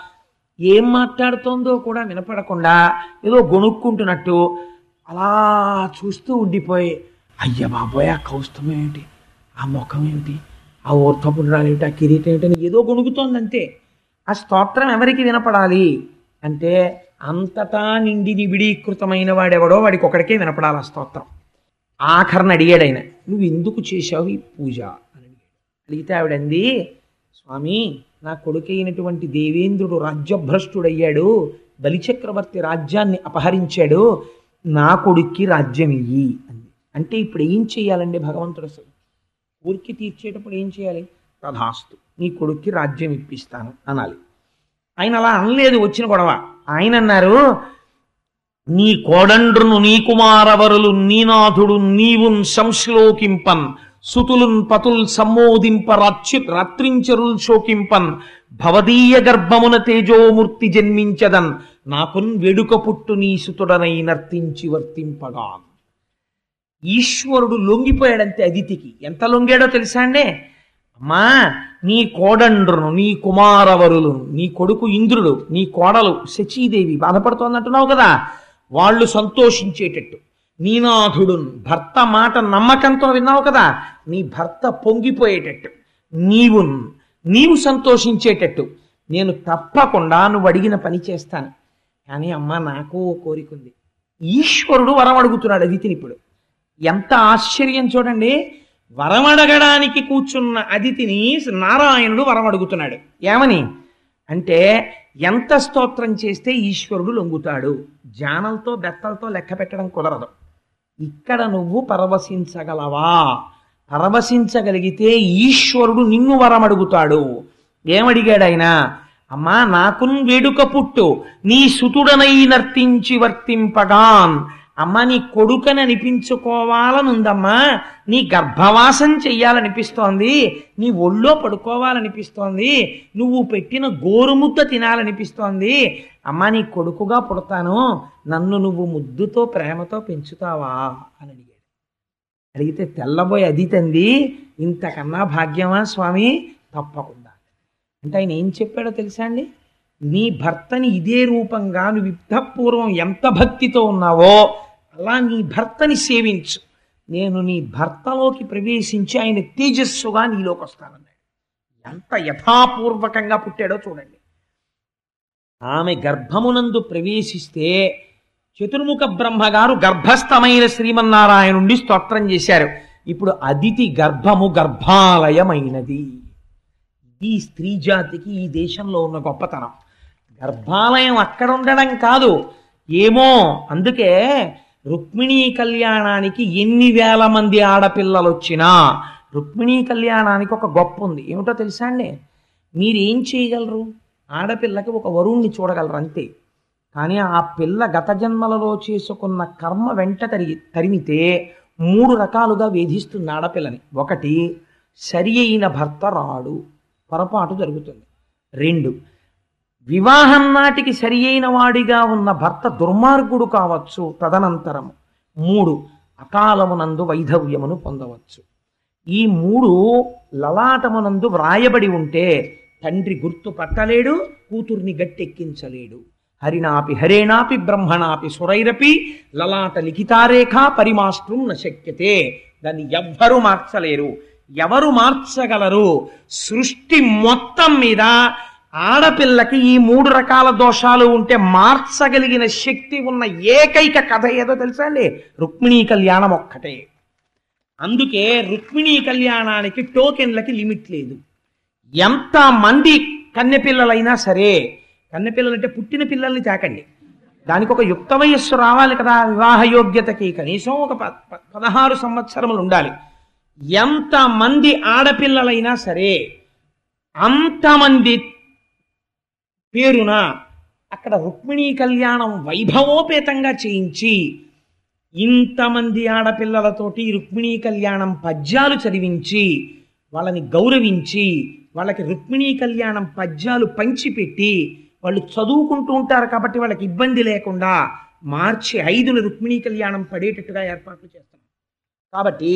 ఏం మాట్లాడుతోందో కూడా వినపడకుండా ఏదో గొణుక్కుంటున్నట్టు అలా చూస్తూ ఉండిపోయి అయ్య బాబోయ్ ఆ కౌస్తుభం ఏమిటి ఆ ముఖం ఏమిటి ఆ ఊర్ధపుండ్రాలు ఏమిటి ఆ కిరీటం ఏమిటని ఏదో గొణుగుతోంది అంతే ఆ స్తోత్రం ఎవరికి వినపడాలి అంటే అంతటా నిండి నిబిడీకృతమైన వాడెవడో వాడికి ఒకడికే వినపడాలి ఆ స్తోత్రం ఆఖరణ అడిగాడు ఆయన నువ్వు ఎందుకు చేశావు ఈ పూజ అని అడిగాడు అడిగితే ఆవిడంది స్వామి నా కొడుకైనటువంటి దేవేంద్రుడు రాజ్యభ్రష్టుడయ్యాడు బలిచక్రవర్తి రాజ్యాన్ని అపహరించాడు నా కొడుక్కి రాజ్యం ఇయ్యి అంది అంటే ఇప్పుడు ఏం చేయాలండి భగవంతుడు అసలు ఊరికి తీర్చేటప్పుడు ఏం చేయాలి తథాస్తు నీ కొడుక్కి రాజ్యం ఇప్పిస్తాను అనాలి ఆయన అలా అనలేదు వచ్చిన గొడవ ఆయన అన్నారు నీ కోడండ్రును నీ కుమారవరులు నీనాథుడు నీవున్ సంశ్లోకింపన్ సుతులున్ పతుల్ సమ్మోదింప రచ్యు రత్రించరుల్ శోకింపన్ భవదీయ గర్భమున తేజోమూర్తి జన్మించదన్ నాకున్ వెడుక పుట్టు నీ సుతుడనై నర్తించి వర్తింపగా ఈశ్వరుడు లొంగిపోయాడంతే అదితికి ఎంత లొంగాడో తెలుసా అండి అమ్మా నీ కోడండ్రును నీ కుమారవరులు నీ కొడుకు ఇంద్రుడు నీ కోడలు శచీదేవి బాధపడుతోందంటున్నావు కదా వాళ్ళు సంతోషించేటట్టు నీనాథుడు భర్త మాట నమ్మకంతో విన్నావు కదా నీ భర్త పొంగిపోయేటట్టు నీవు నీవు సంతోషించేటట్టు నేను తప్పకుండా నువ్వు అడిగిన పని చేస్తాను కానీ అమ్మ నాకు ఓ కోరిక ఉంది ఈశ్వరుడు వరం అడుగుతున్నాడు అదితిని ఇప్పుడు ఎంత ఆశ్చర్యం చూడండి వరమడగడానికి కూర్చున్న అదితిని నారాయణుడు వరం అడుగుతున్నాడు ఏమని అంటే ఎంత స్తోత్రం చేస్తే ఈశ్వరుడు లొంగుతాడు జానంతో బెత్తలతో లెక్క పెట్టడం కుదరదు ఇక్కడ నువ్వు పరవశించగలవా పరవశించగలిగితే ఈశ్వరుడు నిన్ను వరం అడుగుతాడు ఏమడిగాడు ఆయన అమ్మా నాకున్ వేడుక పుట్టు నీ సుతుడనై నర్తించి వర్తింపగాన్ అమ్మ నీ కొడుకని అనిపించుకోవాలనుందమ్మా నీ గర్భవాసం చెయ్యాలనిపిస్తోంది నీ ఒళ్ళో పడుకోవాలనిపిస్తోంది నువ్వు పెట్టిన గోరుముద్ద తినాలనిపిస్తోంది అమ్మా నీ కొడుకుగా పుడతాను నన్ను నువ్వు ముద్దుతో ప్రేమతో పెంచుతావా అని అడిగాడు అడిగితే తెల్లబోయి అది తంది ఇంతకన్నా భాగ్యమా స్వామి తప్పకుండా అంటే ఆయన ఏం చెప్పాడో తెలుసా అండి నీ భర్తని ఇదే రూపంగా నువ్వు యుద్ధపూర్వం ఎంత భక్తితో ఉన్నావో అలా నీ భర్తని సేవించు నేను నీ భర్తలోకి ప్రవేశించి ఆయన తేజస్సుగా నీలోకి వస్తానన్నాడు ఎంత యథాపూర్వకంగా పుట్టాడో చూడండి ఆమె గర్భమునందు ప్రవేశిస్తే చతుర్ముఖ బ్రహ్మగారు గర్భస్థమైన శ్రీమన్నారాయణుండి స్తోత్రం చేశారు ఇప్పుడు అదితి గర్భము గర్భాలయమైనది ఈ స్త్రీ జాతికి ఈ దేశంలో ఉన్న గొప్పతనం గర్భాలయం అక్కడ ఉండడం కాదు ఏమో అందుకే రుక్మిణీ కళ్యాణానికి ఎన్ని వేల మంది ఆడపిల్లలు వచ్చినా రుక్మిణీ కళ్యాణానికి ఒక గొప్ప ఉంది ఏమిటో తెలుసా అండి మీరేం చేయగలరు ఆడపిల్లకి ఒక వరుణ్ణి చూడగలరు అంతే కానీ ఆ పిల్ల గత జన్మలలో చేసుకున్న కర్మ వెంట తరిగి తరిమితే మూడు రకాలుగా వేధిస్తుంది ఆడపిల్లని ఒకటి సరి అయిన భర్త రాడు పొరపాటు జరుగుతుంది రెండు వివాహం నాటికి సరి అయిన వాడిగా ఉన్న భర్త దుర్మార్గుడు కావచ్చు తదనంతరము మూడు అకాలమునందు వైధవ్యమును పొందవచ్చు ఈ మూడు లలాటమునందు వ్రాయబడి ఉంటే తండ్రి గుర్తు పట్టలేడు కూతుర్ని గట్టెక్కించలేడు హరినాపి హరేణాపి బ్రహ్మణాపి సురైరపి లలాట లిఖితారేఖ పరిమాష్ట్రం నశక్యతే దాన్ని ఎవ్వరూ మార్చలేరు ఎవరు మార్చగలరు సృష్టి మొత్తం మీద ఆడపిల్లకి ఈ మూడు రకాల దోషాలు ఉంటే మార్చగలిగిన శక్తి ఉన్న ఏకైక కథ ఏదో తెలుసా అండి రుక్మిణీ కళ్యాణం ఒక్కటే అందుకే రుక్మిణీ కళ్యాణానికి టోకెన్లకి లిమిట్ లేదు ఎంత మంది కన్నెపిల్లలైనా సరే కన్నెపిల్లలు అంటే పుట్టిన పిల్లల్ని తాకండి దానికి ఒక యుక్త వయస్సు రావాలి కదా వివాహ యోగ్యతకి కనీసం ఒక ప- ప- పదహారు సంవత్సరములు ఉండాలి ఎంత మంది ఆడపిల్లలైనా సరే అంతమంది పేరున అక్కడ రుక్మిణీ కళ్యాణం వైభవోపేతంగా చేయించి ఇంతమంది ఆడపిల్లలతోటి రుక్మిణీ కళ్యాణం పద్యాలు చదివించి వాళ్ళని గౌరవించి వాళ్ళకి రుక్మిణీ కళ్యాణం పద్యాలు పంచిపెట్టి వాళ్ళు చదువుకుంటూ ఉంటారు కాబట్టి వాళ్ళకి ఇబ్బంది లేకుండా మార్చి ఐదున రుక్మిణీ కళ్యాణం పడేటట్టుగా ఏర్పాట్లు చేస్తాం కాబట్టి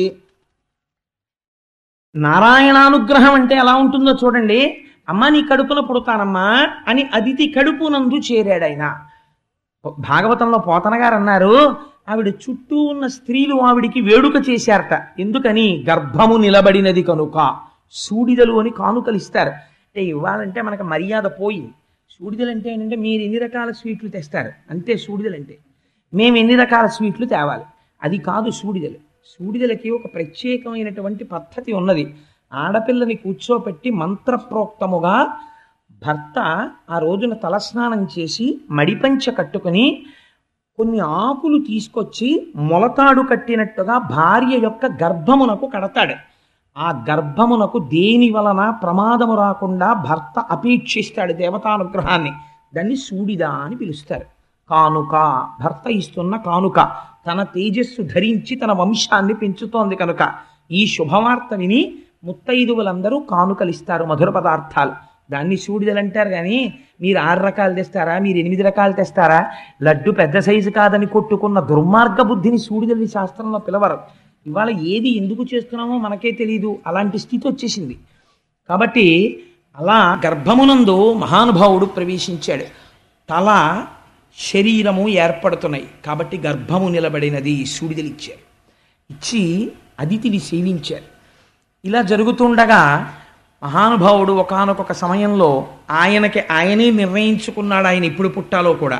నారాయణానుగ్రహం అంటే ఎలా ఉంటుందో చూడండి అమ్మ నీ కడుపున పుడతానమ్మా అని అదితి కడుపునందు చేరాడు ఆయన భాగవతంలో పోతన గారు అన్నారు ఆవిడ చుట్టూ ఉన్న స్త్రీలు ఆవిడికి వేడుక చేశారట ఎందుకని గర్భము నిలబడినది కనుక సూడిదలు అని కానుకలు ఇస్తారు అంటే ఇవ్వాలంటే మనకు మర్యాద పోయింది సూడిదలు అంటే ఏంటంటే మీరు ఎన్ని రకాల స్వీట్లు తెస్తారు అంతే సూడిదలు అంటే మేము ఎన్ని రకాల స్వీట్లు తేవాలి అది కాదు సూడిదలు సూడిదలకి ఒక ప్రత్యేకమైనటువంటి పద్ధతి ఉన్నది ఆడపిల్లని కూర్చోపెట్టి మంత్రప్రోక్తముగా భర్త ఆ రోజున తలస్నానం చేసి మడిపంచ కట్టుకుని కొన్ని ఆకులు తీసుకొచ్చి మొలతాడు కట్టినట్టుగా భార్య యొక్క గర్భమునకు కడతాడు ఆ గర్భమునకు దేని వలన ప్రమాదము రాకుండా భర్త అపేక్షిస్తాడు దేవతానుగ్రహాన్ని దాన్ని సూడిద అని పిలుస్తారు కానుక భర్త ఇస్తున్న కానుక తన తేజస్సు ధరించి తన వంశాన్ని పెంచుతోంది కనుక ఈ శుభవార్త విని ముత్తైదువులందరూ కానుకలిస్తారు మధుర పదార్థాలు దాన్ని సూడిదలు అంటారు కానీ మీరు ఆరు రకాలు తెస్తారా మీరు ఎనిమిది రకాలు తెస్తారా లడ్డు పెద్ద సైజు కాదని కొట్టుకున్న దుర్మార్గ బుద్ధిని సూడిదల్ని శాస్త్రంలో పిలవరు ఇవాళ ఏది ఎందుకు చేస్తున్నామో మనకే తెలియదు అలాంటి స్థితి వచ్చేసింది కాబట్టి అలా గర్భమునందు మహానుభావుడు ప్రవేశించాడు తల శరీరము ఏర్పడుతున్నాయి కాబట్టి గర్భము నిలబడినది సూడిదలు ఇచ్చారు ఇచ్చి అదితిని సేవించారు ఇలా జరుగుతుండగా మహానుభావుడు ఒకానొక సమయంలో ఆయనకి ఆయనే నిర్ణయించుకున్నాడు ఆయన ఎప్పుడు పుట్టాలో కూడా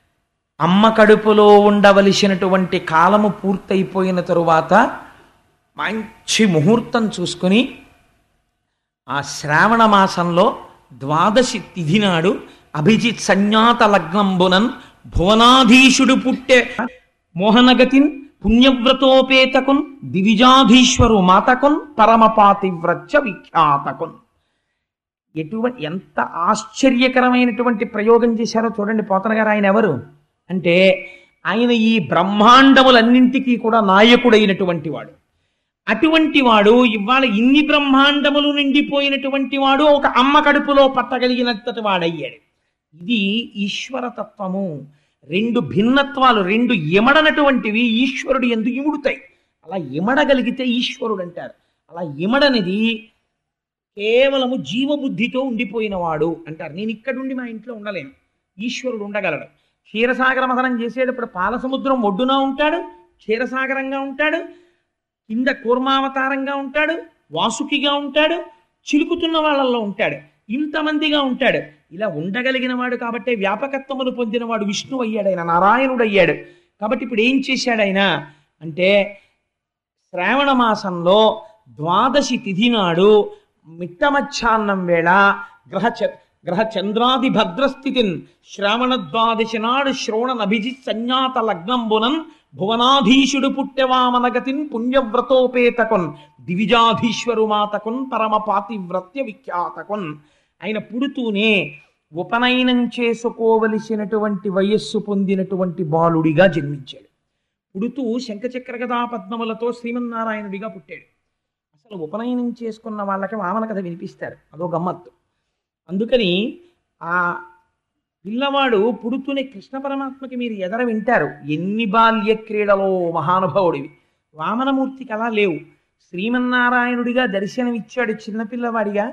అమ్మ కడుపులో ఉండవలసినటువంటి కాలము పూర్తయిపోయిన తరువాత మంచి ముహూర్తం చూసుకుని ఆ శ్రావణ మాసంలో ద్వాదశి తిథి నాడు అభిజిత్ సంజ్ఞాత లగ్నంబునన్ భువనాధీశుడు పుట్టే మోహనగతిన్ పుణ్యవ్రతోపేతకున్ దివిజాధీశ్వరు మాతకున్ పరమపాతివ్రత్య విఖ్యాతకున్ ఎటువంటి ఎంత ఆశ్చర్యకరమైనటువంటి ప్రయోగం చేశారో చూడండి పోతన గారు ఆయన ఎవరు అంటే ఆయన ఈ బ్రహ్మాండములన్నింటికీ కూడా నాయకుడైనటువంటి వాడు అటువంటి వాడు ఇవాళ ఇన్ని బ్రహ్మాండములు నిండిపోయినటువంటి వాడు ఒక అమ్మ కడుపులో పట్టగలిగినంతటి వాడయ్యాడు ఇది ఈశ్వరతత్వము రెండు భిన్నత్వాలు రెండు ఇమడనటువంటివి ఈశ్వరుడు ఎందుకు ఇముడుతాయి అలా ఇమడగలిగితే ఈశ్వరుడు అంటారు అలా ఇమడనిది కేవలము జీవబుద్ధితో ఉండిపోయిన వాడు అంటారు నేను ఇక్కడుండి మా ఇంట్లో ఉండలేను ఈశ్వరుడు ఉండగలడు క్షీరసాగర మథనం చేసేటప్పుడు పాలసముద్రం ఒడ్డున ఉంటాడు క్షీరసాగరంగా ఉంటాడు కింద కూర్మావతారంగా ఉంటాడు వాసుకిగా ఉంటాడు చిలుకుతున్న వాళ్ళల్లో ఉంటాడు ఇంతమందిగా ఉంటాడు ఇలా ఉండగలిగిన వాడు కాబట్టి వ్యాపకత్వమును పొందినవాడు విష్ణు అయ్యాడు ఆయన నారాయణుడు అయ్యాడు కాబట్టి ఇప్పుడు ఏం చేశాడు ఆయన అంటే శ్రావణ మాసంలో ద్వాదశి తిథి నాడు మిట్ట మధ్యాహ్నం వేళ గ్రహ చ గ్రహ చంద్రాది భద్రస్థితిన్ శ్రావణ ద్వాదశి నాడు శ్రోణనభిజిత్ సంజ్ఞాత లగ్నంబునన్ భువనాధీశుడు పుట్టెవామనగతిన్ పుణ్యవ్రతోపేతకున్ దివిజాధీశ్వరు మాతకున్ పరమ పాతివ్రత్య విఖ్యాతకున్ ఆయన పుడుతూనే ఉపనయనం చేసుకోవలసినటువంటి వయస్సు పొందినటువంటి బాలుడిగా జన్మించాడు పుడుతూ శంఖచక్ర గదా పద్మములతో శ్రీమన్నారాయణుడిగా పుట్టాడు అసలు ఉపనయనం చేసుకున్న వాళ్ళకి వామన కథ వినిపిస్తారు అదో గమ్మత్తు అందుకని ఆ పిల్లవాడు పుడుతూనే కృష్ణ పరమాత్మకి మీరు ఎదర వింటారు ఎన్ని బాల్య క్రీడలో మహానుభావుడివి వామనమూర్తికి అలా లేవు శ్రీమన్నారాయణుడిగా దర్శనమిచ్చాడు చిన్నపిల్లవాడిగా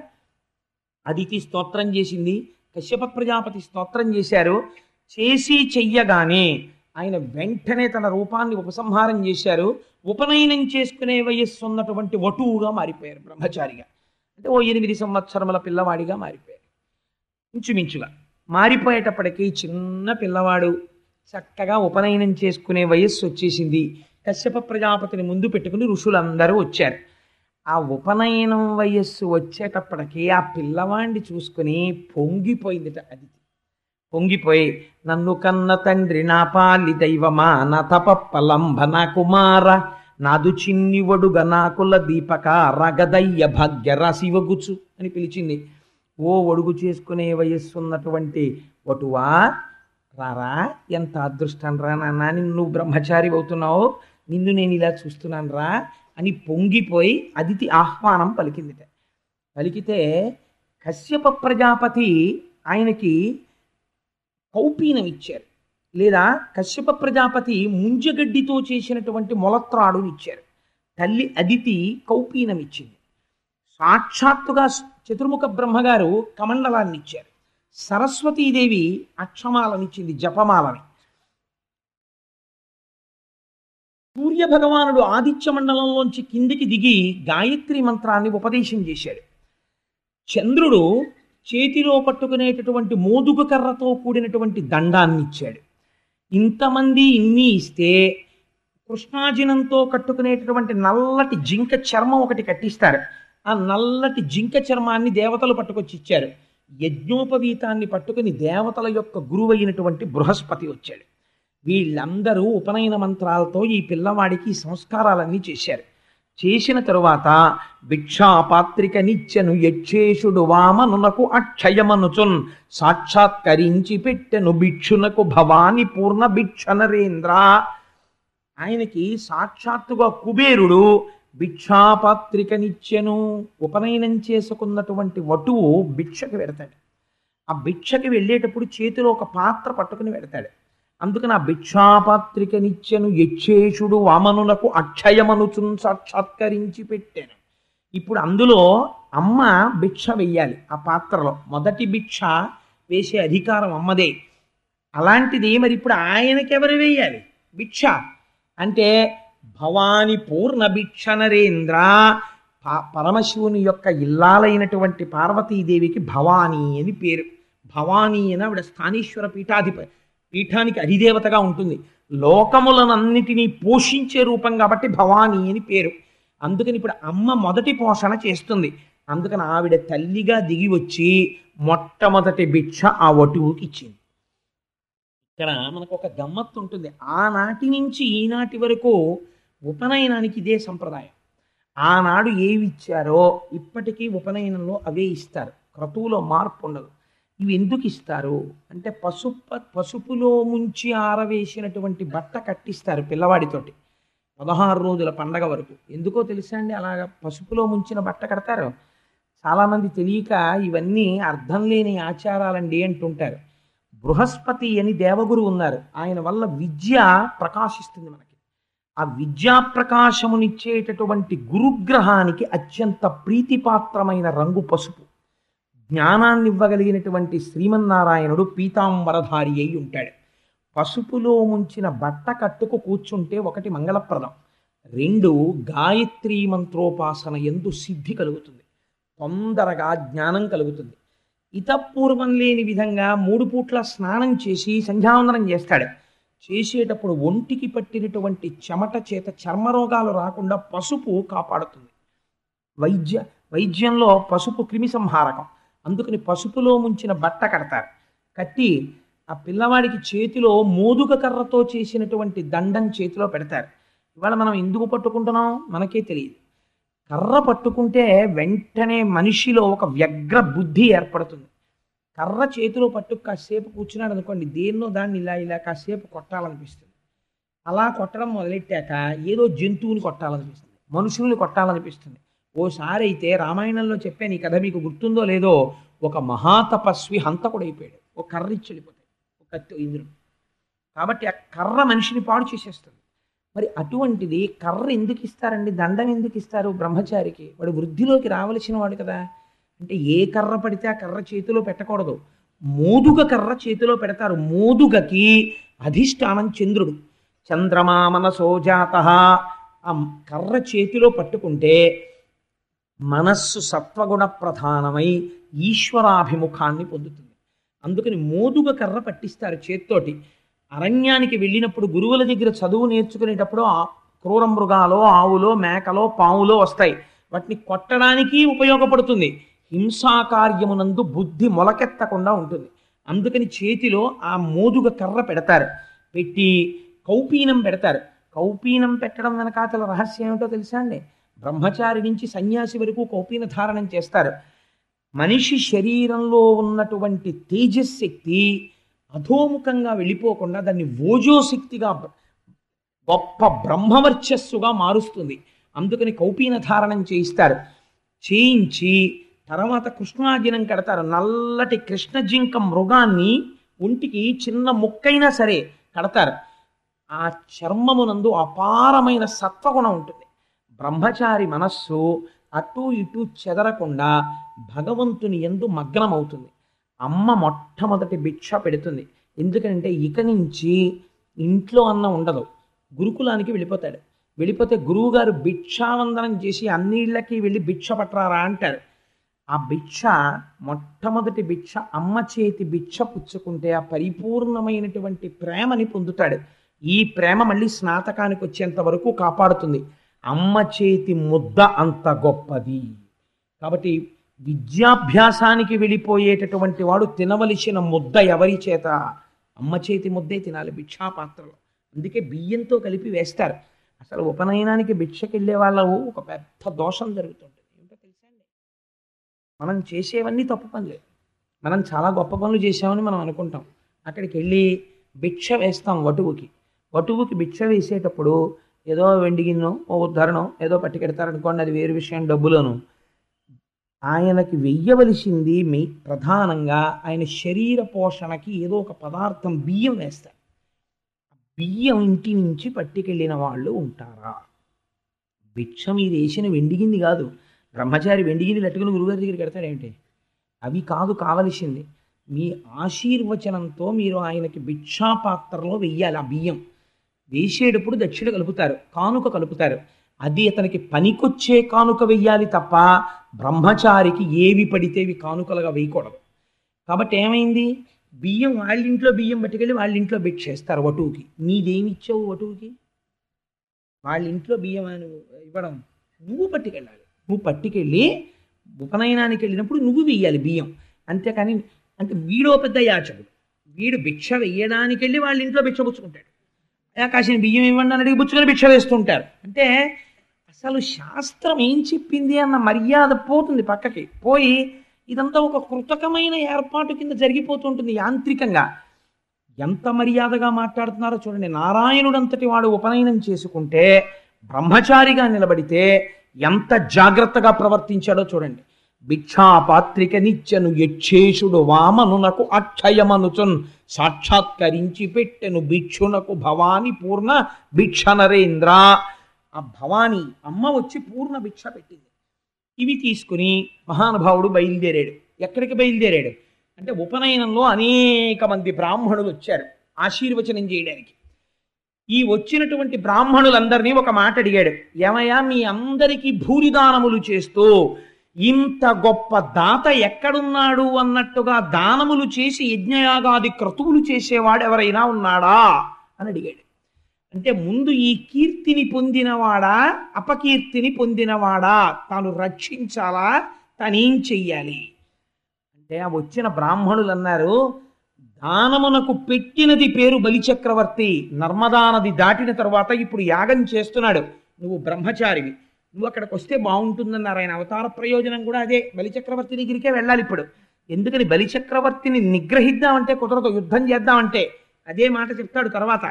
అదితి స్తోత్రం చేసింది కశ్యప ప్రజాపతి స్తోత్రం చేశారు చేసి చెయ్యగానే ఆయన వెంటనే తన రూపాన్ని ఉపసంహారం చేశారు ఉపనయనం చేసుకునే వయస్సు ఉన్నటువంటి వటువుగా మారిపోయారు బ్రహ్మచారిగా అంటే ఓ ఎనిమిది సంవత్సరముల పిల్లవాడిగా మారిపోయారు ఇంచుమించుగా మారిపోయేటప్పటికీ చిన్న పిల్లవాడు చక్కగా ఉపనయనం చేసుకునే వయస్సు వచ్చేసింది కశ్యప ప్రజాపతిని ముందు పెట్టుకుని ఋషులందరూ వచ్చారు ఆ ఉపనయనం వయస్సు వచ్చేటప్పటికి ఆ పిల్లవాడిని చూసుకుని పొంగిపోయిందిట అది పొంగిపోయి నన్ను కన్న తండ్రి నా పాలి దైవమా నా తపప్పలంబ నా కుమార నాదు చిన్ని ఒడుగ నాకుల దీపక రగదయ్య భాగ్య రాశివగుచు అని పిలిచింది ఓ ఒడుగు చేసుకునే వయస్సు ఉన్నటువంటి వటువా రారా ఎంత అదృష్టం రా నాన్న నిన్ను బ్రహ్మచారి అవుతున్నావు నిన్ను నేను ఇలా చూస్తున్నాను రా అని పొంగిపోయి అదితి ఆహ్వానం పలికిందిట పలికితే కశ్యప ప్రజాపతి ఆయనకి కౌపీనం ఇచ్చారు లేదా కశ్యప ప్రజాపతి ముంజగడ్డితో చేసినటువంటి మొలత్రాడుని ఇచ్చారు తల్లి అదితి కౌపీనం ఇచ్చింది సాక్షాత్తుగా చతుర్ముఖ బ్రహ్మగారు కమండలాన్ని ఇచ్చారు సరస్వతీదేవి అక్షమాలనిచ్చింది జపమాలని సూర్య భగవానుడు ఆదిత్య మండలంలోంచి కిందికి దిగి గాయత్రి మంత్రాన్ని ఉపదేశం చేశాడు చంద్రుడు చేతిలో పట్టుకునేటటువంటి మోదుగు కర్రతో కూడినటువంటి దండాన్ని ఇచ్చాడు ఇంతమంది ఇన్ని ఇస్తే కృష్ణాజినంతో కట్టుకునేటటువంటి నల్లటి జింక చర్మం ఒకటి కట్టిస్తారు ఆ నల్లటి జింక చర్మాన్ని దేవతలు పట్టుకొచ్చి ఇచ్చారు యజ్ఞోపవీతాన్ని పట్టుకుని దేవతల యొక్క గురువైనటువంటి బృహస్పతి వచ్చాడు వీళ్ళందరూ ఉపనయన మంత్రాలతో ఈ పిల్లవాడికి ఈ సంస్కారాలన్నీ చేశారు చేసిన తరువాత భిక్షాపాత్రిక నిత్యను యక్షేషుడు వామనునకు అక్షయమనుచున్ సాక్షాత్కరించి పెట్టెను భిక్షునకు భవాని పూర్ణ భిక్ష నరేంద్ర ఆయనకి సాక్షాత్తుగా కుబేరుడు భిక్షాపాత్రికనిచ్చెను ఉపనయనం చేసుకున్నటువంటి వటువు భిక్షకి వెడతాడు ఆ భిక్షకి వెళ్ళేటప్పుడు చేతిలో ఒక పాత్ర పట్టుకుని వెడతాడు అందుకని ఆ భిక్షాపాత్రికనిచ్చెను యక్షేషుడు వామనులకు అక్షయమనుచున్ సాక్షాత్కరించి పెట్టాను ఇప్పుడు అందులో అమ్మ భిక్ష వెయ్యాలి ఆ పాత్రలో మొదటి భిక్ష వేసే అధికారం అమ్మదే అలాంటిది మరి ఇప్పుడు ఆయనకెవరు వేయాలి భిక్ష అంటే భవాని పూర్ణ భిక్ష నరేంద్ర ప- పరమశివుని యొక్క ఇల్లాలైనటువంటి పార్వతీదేవికి భవానీ అని పేరు భవానీ అని ఆవిడ స్థానీశ్వర పీఠాధిప పీఠానికి అధిదేవతగా ఉంటుంది లోకములనన్నిటినీ పోషించే రూపం కాబట్టి భవానీ అని పేరు అందుకని ఇప్పుడు అమ్మ మొదటి పోషణ చేస్తుంది అందుకని ఆవిడ తల్లిగా దిగి వచ్చి మొట్టమొదటి భిక్ష ఆ వటువుకి ఇచ్చింది ఇక్కడ మనకు ఒక గమ్మత్తు ఉంటుంది ఆనాటి నుంచి ఈనాటి వరకు ఉపనయనానికి ఇదే సంప్రదాయం ఆనాడు ఏవి ఇచ్చారో ఇప్పటికీ ఉపనయనంలో అవే ఇస్తారు క్రతువులో మార్పు ఉండదు ఇవి ఎందుకు ఇస్తారు అంటే పసుపు పసుపులో ముంచి ఆరవేసినటువంటి బట్ట కట్టిస్తారు పిల్లవాడితోటి పదహారు రోజుల పండగ వరకు ఎందుకో తెలుసా అండి అలాగ పసుపులో ముంచిన బట్ట కడతారు చాలామంది తెలియక ఇవన్నీ అర్థం లేని ఆచారాలండి అంటుంటారు బృహస్పతి అని దేవగురు ఉన్నారు ఆయన వల్ల విద్య ప్రకాశిస్తుంది మనకి ఆ విద్యా ప్రకాశమునిచ్చేటటువంటి గురుగ్రహానికి అత్యంత ప్రీతిపాత్రమైన రంగు పసుపు జ్ఞానాన్ని ఇవ్వగలిగినటువంటి శ్రీమన్నారాయణుడు పీతాంబరధారి అయి ఉంటాడు పసుపులో ముంచిన బట్ట కట్టుకు కూర్చుంటే ఒకటి మంగళప్రదం రెండు గాయత్రీ మంత్రోపాసన ఎందు సిద్ధి కలుగుతుంది తొందరగా జ్ఞానం కలుగుతుంది ఇతపూర్వం లేని విధంగా మూడు పూట్ల స్నానం చేసి సంధ్యావందనం చేస్తాడు చేసేటప్పుడు ఒంటికి పట్టినటువంటి చెమట చేత చర్మరోగాలు రాకుండా పసుపు కాపాడుతుంది వైద్య వైద్యంలో పసుపు క్రిమి సంహారకం అందుకని పసుపులో ముంచిన బట్ట కడతారు కట్టి ఆ పిల్లవాడికి చేతిలో మోదుగ కర్రతో చేసినటువంటి దండం చేతిలో పెడతారు ఇవాళ మనం ఎందుకు పట్టుకుంటున్నాం మనకే తెలియదు కర్ర పట్టుకుంటే వెంటనే మనిషిలో ఒక వ్యగ్ర బుద్ధి ఏర్పడుతుంది కర్ర చేతిలో పట్టు కాసేపు కూర్చున్నాడు అనుకోండి దేన్నో దాన్ని ఇలా ఇలా కాసేపు కొట్టాలనిపిస్తుంది అలా కొట్టడం మొదలెట్టాక ఏదో జంతువుని కొట్టాలనిపిస్తుంది మనుషుల్ని కొట్టాలనిపిస్తుంది ఓసారి అయితే రామాయణంలో చెప్పాను ఈ కథ మీకు గుర్తుందో లేదో ఒక మహాతపస్వి హంతకుడైపోయాడు ఒక కర్ర ఇచ్చి వెళ్ళిపోతాడు ఒక కత్తి ఇంద్రుడు కాబట్టి ఆ కర్ర మనిషిని పాడు చేసేస్తుంది మరి అటువంటిది కర్ర ఎందుకు ఇస్తారండి దండం ఎందుకు ఇస్తారు బ్రహ్మచారికి వాడు వృద్ధిలోకి రావలసిన వాడు కదా అంటే ఏ కర్ర పడితే ఆ కర్ర చేతిలో పెట్టకూడదు మోదుగ కర్ర చేతిలో పెడతారు మోదుగకి అధిష్టానం చంద్రుడు చంద్రమా మనసోజాత ఆ కర్ర చేతిలో పట్టుకుంటే మనస్సు సత్వగుణ ప్రధానమై ఈశ్వరాభిముఖాన్ని పొందుతుంది అందుకని మోదుగ కర్ర పట్టిస్తారు చేత్తోటి అరణ్యానికి వెళ్ళినప్పుడు గురువుల దగ్గర చదువు నేర్చుకునేటప్పుడు ఆ క్రూర మృగాలో ఆవులో మేకలో పావులో వస్తాయి వాటిని కొట్టడానికి ఉపయోగపడుతుంది హింసాకార్యమునందు బుద్ధి మొలకెత్తకుండా ఉంటుంది అందుకని చేతిలో ఆ మోదుగ కర్ర పెడతారు పెట్టి కౌపీనం పెడతారు కౌపీనం పెట్టడం వెనకాతల రహస్యం ఏమిటో తెలుసా అండి బ్రహ్మచారి నుంచి సన్యాసి వరకు కౌపీన ధారణం చేస్తారు మనిషి శరీరంలో ఉన్నటువంటి తేజశక్తి అధోముఖంగా వెళ్ళిపోకుండా దాన్ని ఓజోశక్తిగా గొప్ప బ్రహ్మవర్చస్సుగా మారుస్తుంది అందుకని కౌపీన ధారణం చేయిస్తారు చేయించి తర్వాత కృష్ణాజినం కడతారు నల్లటి కృష్ణ జింక మృగాన్ని ఒంటికి చిన్న ముక్కైనా సరే కడతారు ఆ చర్మమునందు అపారమైన సత్వగుణం ఉంటుంది బ్రహ్మచారి మనస్సు అటు ఇటు చెదరకుండా భగవంతుని ఎందు మగ్నమవుతుంది అమ్మ మొట్టమొదటి భిక్ష పెడుతుంది ఎందుకంటే ఇక నుంచి ఇంట్లో అన్న ఉండదు గురుకులానికి వెళ్ళిపోతాడు వెళ్ళిపోతే గురువుగారు భిక్షావందనం చేసి అన్నిళ్ళకి వెళ్ళి భిక్ష పట్టరారా అంటారు ఆ భిక్ష మొట్టమొదటి భిక్ష అమ్మ చేతి భిక్ష పుచ్చుకుంటే ఆ పరిపూర్ణమైనటువంటి ప్రేమని పొందుతాడు ఈ ప్రేమ మళ్ళీ స్నాతకానికి వచ్చేంత వరకు కాపాడుతుంది అమ్మ చేతి ముద్ద అంత గొప్పది కాబట్టి విద్యాభ్యాసానికి వెళ్ళిపోయేటటువంటి వాడు తినవలసిన ముద్ద ఎవరి చేత అమ్మ చేతి ముద్దే తినాలి భిక్షాపాత్రలో అందుకే బియ్యంతో కలిపి వేస్తారు అసలు ఉపనయనానికి భిక్షకి వెళ్ళే వాళ్ళు ఒక పెద్ద దోషం జరుగుతుంటుంది ఏంటో తెలుసా అండి మనం చేసేవన్నీ తప్పు పనులే మనం చాలా గొప్ప పనులు చేసామని మనం అనుకుంటాం అక్కడికి వెళ్ళి భిక్ష వేస్తాం వటువుకి వటువుకి భిక్ష వేసేటప్పుడు ఏదో వెండి గిన్నె ఓ ఉద్ధరణం ఏదో పట్టుకెడతారనుకోండి అది వేరు విషయం డబ్బులోను ఆయనకి వెయ్యవలసింది మీ ప్రధానంగా ఆయన శరీర పోషణకి ఏదో ఒక పదార్థం బియ్యం వేస్తారు బియ్యం ఇంటి నుంచి పట్టుకెళ్ళిన వాళ్ళు ఉంటారా భిక్ష మీరు వేసిన వెండిగింది కాదు బ్రహ్మచారి వెండిగింది లట్టుకుని గురుగారి దగ్గరికి పెడతాడేంటి అవి కాదు కావలసింది మీ ఆశీర్వచనంతో మీరు ఆయనకి భిక్షాపాత్రలో వెయ్యాలి ఆ బియ్యం వేసేటప్పుడు దక్షిణ కలుపుతారు కానుక కలుపుతారు అది అతనికి పనికొచ్చే కానుక వెయ్యాలి తప్ప బ్రహ్మచారికి ఏవి పడితేవి కానుకలుగా వేయకూడదు కాబట్టి ఏమైంది బియ్యం వాళ్ళ ఇంట్లో బియ్యం పట్టుకెళ్ళి వాళ్ళ ఇంట్లో భిక్షేస్తారు వటువుకి నీదేమి ఇచ్చావు వటువుకి వాళ్ళ ఇంట్లో బియ్యం అని ఇవ్వడం నువ్వు పట్టుకెళ్ళాలి నువ్వు పట్టుకెళ్ళి ఉపనయనానికి వెళ్ళినప్పుడు నువ్వు వెయ్యాలి బియ్యం అంతేకాని అంటే వీడో పెద్ద యాచకుడు వీడు భిక్ష వెయ్యడానికి వెళ్ళి వాళ్ళ ఇంట్లో భిక్ష పుచ్చుకుంటాడు "అయ్యా, కాసిన బియ్యం ఇవ్వండి అని అడిగి పుచ్చుకొని భిక్ష వేస్తుంటారు అంటే అసలు శాస్త్రం ఏం చెప్పింది అన్న మర్యాద పోతుంది పక్కకి పోయి ఇదంతా ఒక కృతకమైన ఏర్పాటు కింద జరిగిపోతుంటుంది యాంత్రికంగా ఎంత మర్యాదగా మాట్లాడుతున్నారో చూడండి నారాయణుడంతటి వాడు ఉపనయనం చేసుకుంటే బ్రహ్మచారిగా నిలబడితే ఎంత జాగ్రత్తగా ప్రవర్తించాడో చూడండి భిక్షాపాత్రిక నిత్యను యక్షేషుడు వామనునకు అక్షయమనుచున్ సాక్షాత్కరించి పెట్టెను భిక్షునకు భవాని పూర్ణ భిక్ష నరేంద్ర ఆ భవాని అమ్మ వచ్చి పూర్ణ భిక్ష పెట్టింది ఇవి తీసుకుని మహానుభావుడు బయలుదేరాడు ఎక్కడికి బయలుదేరాడు అంటే ఉపనయనంలో అనేక మంది బ్రాహ్మణులు వచ్చారు ఆశీర్వచనం చేయడానికి ఈ వచ్చినటువంటి బ్రాహ్మణులందరినీ ఒక మాట అడిగాడు ఏమయ్యా మీ అందరికీ భూరిదానములు చేస్తూ ఇంత గొప్ప దాత ఎక్కడున్నాడు అన్నట్టుగా దానములు చేసి యజ్ఞయాగాది క్రతువులు చేసేవాడు ఎవరైనా ఉన్నాడా అని అడిగాడు అంటే ముందు ఈ కీర్తిని పొందినవాడా అపకీర్తిని పొందినవాడా తాను రక్షించాలా తానేం చెయ్యాలి అంటే ఆ వచ్చిన బ్రాహ్మణులు అన్నారు దానమునకు పెట్టినది పేరు బలిచక్రవర్తి నర్మదా నది దాటిన తరువాత ఇప్పుడు యాగం చేస్తున్నాడు నువ్వు బ్రహ్మచారివి నువ్వు అక్కడికి వస్తే బాగుంటుందన్నారు ఆయన అవతార ప్రయోజనం కూడా అదే బలిచక్రవర్తి దగ్గరికే వెళ్ళాలి ఇప్పుడు ఎందుకని బలిచక్రవర్తిని నిగ్రహిద్దామంటే కుదరదు యుద్ధం చేద్దామంటే అదే మాట చెప్తాడు తర్వాత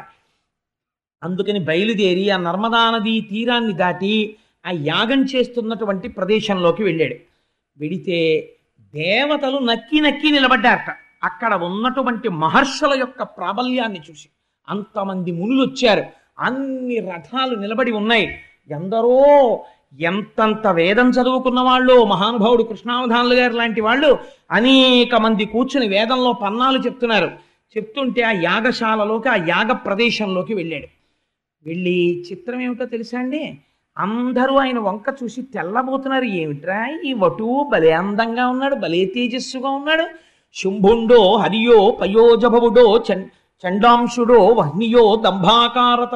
అందుకని బయలుదేరి ఆ నర్మదా నదీ తీరాన్ని దాటి ఆ యాగం చేస్తున్నటువంటి ప్రదేశంలోకి వెళ్ళాడు వెడితే దేవతలు నక్కి నక్కి నిలబడ్డారట అక్కడ ఉన్నటువంటి మహర్షుల యొక్క ప్రాబల్యాన్ని చూసి అంతమంది మునులు వచ్చారు అన్ని రథాలు నిలబడి ఉన్నాయి ఎందరో ఎంతంత వేదం చదువుకున్న వాళ్ళు మహానుభావుడు కృష్ణావధానులు గారు లాంటి వాళ్ళు అనేక మంది కూర్చుని వేదంలో పన్నాలు చెప్తున్నారు చెప్తుంటే ఆ యాగశాలలోకి ఆ యాగ ప్రదేశంలోకి వెళ్ళాడు వెళ్ళి చిత్రం ఏమిటో తెలుసా అండి అందరూ ఆయన వంక చూసి తెల్లబోతున్నారు ఏమిట్రా ఈ వటువు భలే అందంగా ఉన్నాడు భలే తేజస్సుగా ఉన్నాడు శుంభుండో హరియో పయోజభవుడో చం చండాంశుడో వహ్నియో దంభాకారత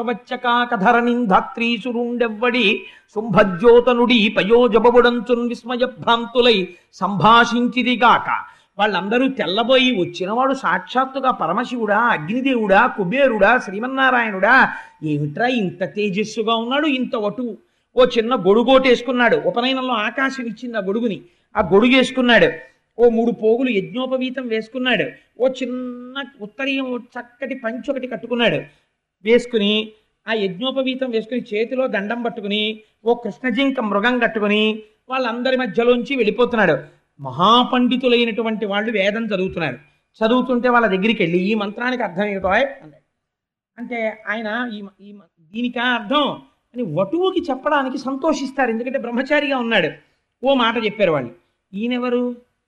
వచ్చకాకధరణింధాత్రీసురుండెవ్వడి శుంభజ్యోతనుడి పయోజభవుడంచున్ విస్మయభ్రాంతులై సంభాషించిదిగాక వాళ్ళందరూ తెల్లబోయి వచ్చినవాడు సాక్షాత్తుగా పరమశివుడా అగ్నిదేవుడా కుబేరుడా శ్రీమన్నారాయణుడా ఏమిట్రా ఇంత తేజస్సుగా ఉన్నాడు ఇంత వటువు ఓ చిన్న గొడుగోటేసుకున్నాడు ఉపనయనంలో ఆకాశం ఇచ్చింది ఆ గొడుగుని ఆ గొడుగు వేసుకున్నాడు ఓ మూడు పోగులు యజ్ఞోపవీతం వేసుకున్నాడు ఓ చిన్న ఉత్తరీయం ఓ చక్కటి పంచి ఒకటి కట్టుకున్నాడు వేసుకుని ఆ యజ్ఞోపవీతం వేసుకుని చేతిలో దండం పట్టుకుని ఓ కృష్ణజింక మృగం కట్టుకుని వాళ్ళందరి మధ్యలోంచి వెళ్ళిపోతున్నాడు మహాపండితులైనటువంటి వాళ్ళు వేదం చదువుతున్నారు చదువుతుంటే వాళ్ళ దగ్గరికి వెళ్ళి ఈ మంత్రానికి అర్థం ఏమిటో అన్నాడు అంటే ఆయన ఈ ఈ దీనికా అర్థం అని వటువుకి చెప్పడానికి సంతోషిస్తారు ఎందుకంటే బ్రహ్మచారిగా ఉన్నాడు ఓ మాట చెప్పారు వాళ్ళు ఈయనెవరు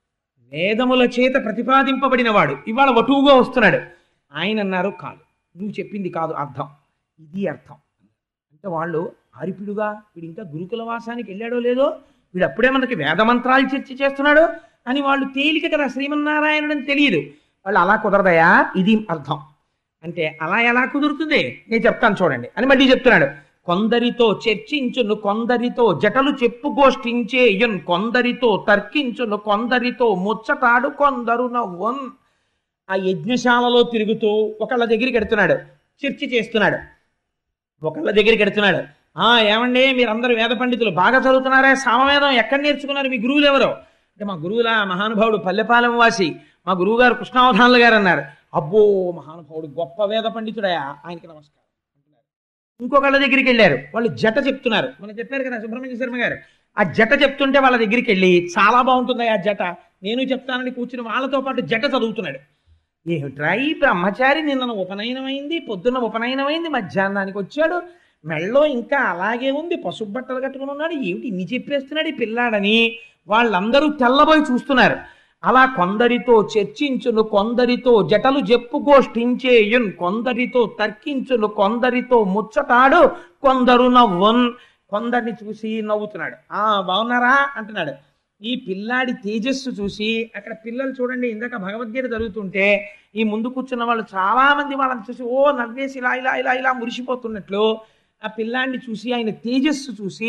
వేదముల చేత ప్రతిపాదింపబడినవాడు ఇవాళ వటువుగా వస్తున్నాడు ఆయన అన్నారు కాదు నువ్వు చెప్పింది కాదు అర్థం ఇది అర్థం అంటే వాళ్ళు ఆరిపిడుగా వీడు ఇంకా గురుకుల వాసానికి వెళ్ళాడో లేదో వీడు అప్పుడే మనకి వేదమంత్రాలు చర్చ చేస్తున్నాడు అని వాళ్ళు తేలిక కదా శ్రీమన్నారాయణుడు అని తెలియదు వాళ్ళు అలా కుదరదయా ఇది అర్థం అంటే అలా ఎలా కుదురుతుంది నేను చెప్తాను చూడండి అని మళ్ళీ చెప్తున్నాడు కొందరితో చర్చించును కొందరితో జటలు చెప్పు గోష్ఠించేయున్ కొందరితో తర్కించును కొందరితో ముచ్చటాడు కొందరు నవ్వున్ ఆ యజ్ఞశాలలో తిరుగుతూ ఒకళ్ళ దగ్గరికి ఎడుతున్నాడు చర్చ చేస్తున్నాడు ఒకళ్ళ దగ్గరికి ఎడుతున్నాడు ఆ ఏమండి మీరందరూ వేద పండితులు బాగా చదువుతున్నారా సామవేదం ఎక్కడ నేర్చుకున్నారు మీ గురువులు ఎవరు అంటే మా గురువుల మహానుభావుడు పల్లెపాలెం వాసి మా గురువు గారు కృష్ణావధానులు గారు అన్నారు అబ్బో మహానుభావుడు గొప్ప వేద పండితుడయా ఆయనకి నమస్కారం అంటున్నారు ఇంకొకళ్ళ దగ్గరికి వెళ్ళారు వాళ్ళు జట చెప్తున్నారు మనం చెప్పారు కదా సుబ్రహ్మణ్య శర్మ గారు ఆ జట చెప్తుంటే వాళ్ళ దగ్గరికి వెళ్ళి చాలా బాగుంటుంది ఆ జట నేను చెప్తానని కూర్చుని వాళ్ళతో పాటు జట చదువుతున్నాడు ఏమిట్రా ఈ బ్రహ్మచారి నిన్న ఉపనయనమైంది పొద్దున్న ఉపనయనమైంది మధ్యాహ్నానికి వచ్చాడు మెళ్ళో ఇంకా అలాగే ఉంది పసుపు బట్టలు కట్టుకుని ఉన్నాడు ఏమిటి ఇన్ని చెప్పేస్తున్నాడు ఈ పిల్లాడని వాళ్ళందరూ తెల్లబోయి చూస్తున్నారు అలా కొందరితో చర్చించును కొందరితో జటలు చెప్పు గోష్ఠించేయున్ కొందరితో తర్కించును కొందరితో ముచ్చటాడు కొందరు నవ్వున్ కొందరిని చూసి నవ్వుతున్నాడు ఆ బాగున్నారా అంటున్నాడు ఈ పిల్లాడి తేజస్సు చూసి అక్కడ పిల్లలు చూడండి ఇందాక భగవద్గీత జరుగుతుంటే ఈ ముందు కూర్చున్న వాళ్ళు చాలా మంది వాళ్ళని చూసి ఓ నవ్వేసి ఇలా ఇలా ఇలా ఇలా మురిసిపోతున్నట్లు ఆ పిల్లాడిని చూసి ఆయన తేజస్సు చూసి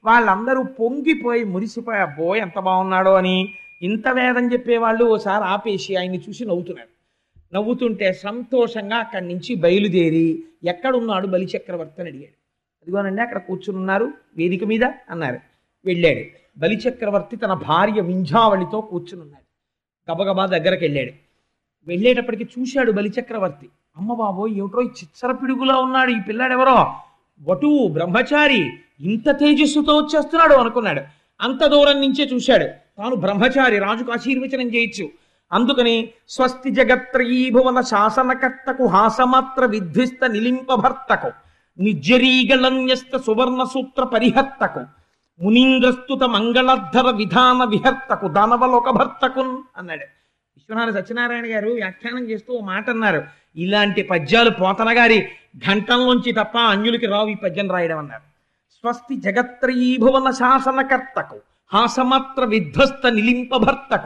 వాళ్ళందరూ పొంగిపోయి మురిసిపోయి అబ్బో ఎంత బాగున్నాడో అని ఇంత వేదం చెప్పేవాళ్ళు ఓసారి ఆపేసి ఆయన్ని చూసి నవ్వుతున్నారు నవ్వుతుంటే సంతోషంగా అక్కడి నుంచి బయలుదేరి ఎక్కడున్నాడు బలిచక్రవర్తి అని అడిగాడు అదిగోనండి అక్కడ కూర్చుని ఉన్నారు వేదిక మీద అన్నారు వెళ్ళాడు బలిచక్రవర్తి తన భార్య వింఝావళితో కూర్చుని ఉన్నాడు గబగబా దగ్గరకు వెళ్ళాడు వెళ్ళేటప్పటికి చూశాడు బలిచక్రవర్తి అమ్మ బాబోయ్ ఏమిటో ఈ చిచ్చర పిడుగులా ఉన్నాడు ఈ పిల్లాడెవరో వటువు బ్రహ్మచారి ఇంత తేజస్సుతో వచ్చేస్తున్నాడు అనుకున్నాడు అంత దూరం నుంచే చూశాడు తాను బ్రహ్మచారి రాజుకు ఆశీర్వచనం చేయొచ్చు అందుకని స్వస్తి జగత్రయీభువన శాసనకర్తకు హాసమాత్ర విధ్విస్త నిలింపభర్తకు నిర్జరీగళన్యస్త సువర్ణ సూత్ర పరిహర్తకు మునీంద్రస్తుత మంగళధర విధాన విహర్తకు దానవలోక భర్తకున్ అన్నాడు విశ్వనాథ సత్యనారాయణ గారు వ్యాఖ్యానం చేస్తూ ఓ మాట అన్నారు ఇలాంటి పద్యాలు పోతన గారి ఘంటంలోంచి తప్ప అన్యులకి రావు ఈ పద్యం రాయడం అన్నారు స్వస్తి జగత్రయీభువన శాసనకర్తకు హాసమాత్ర విధ్వస్త నిలింపభర్తకు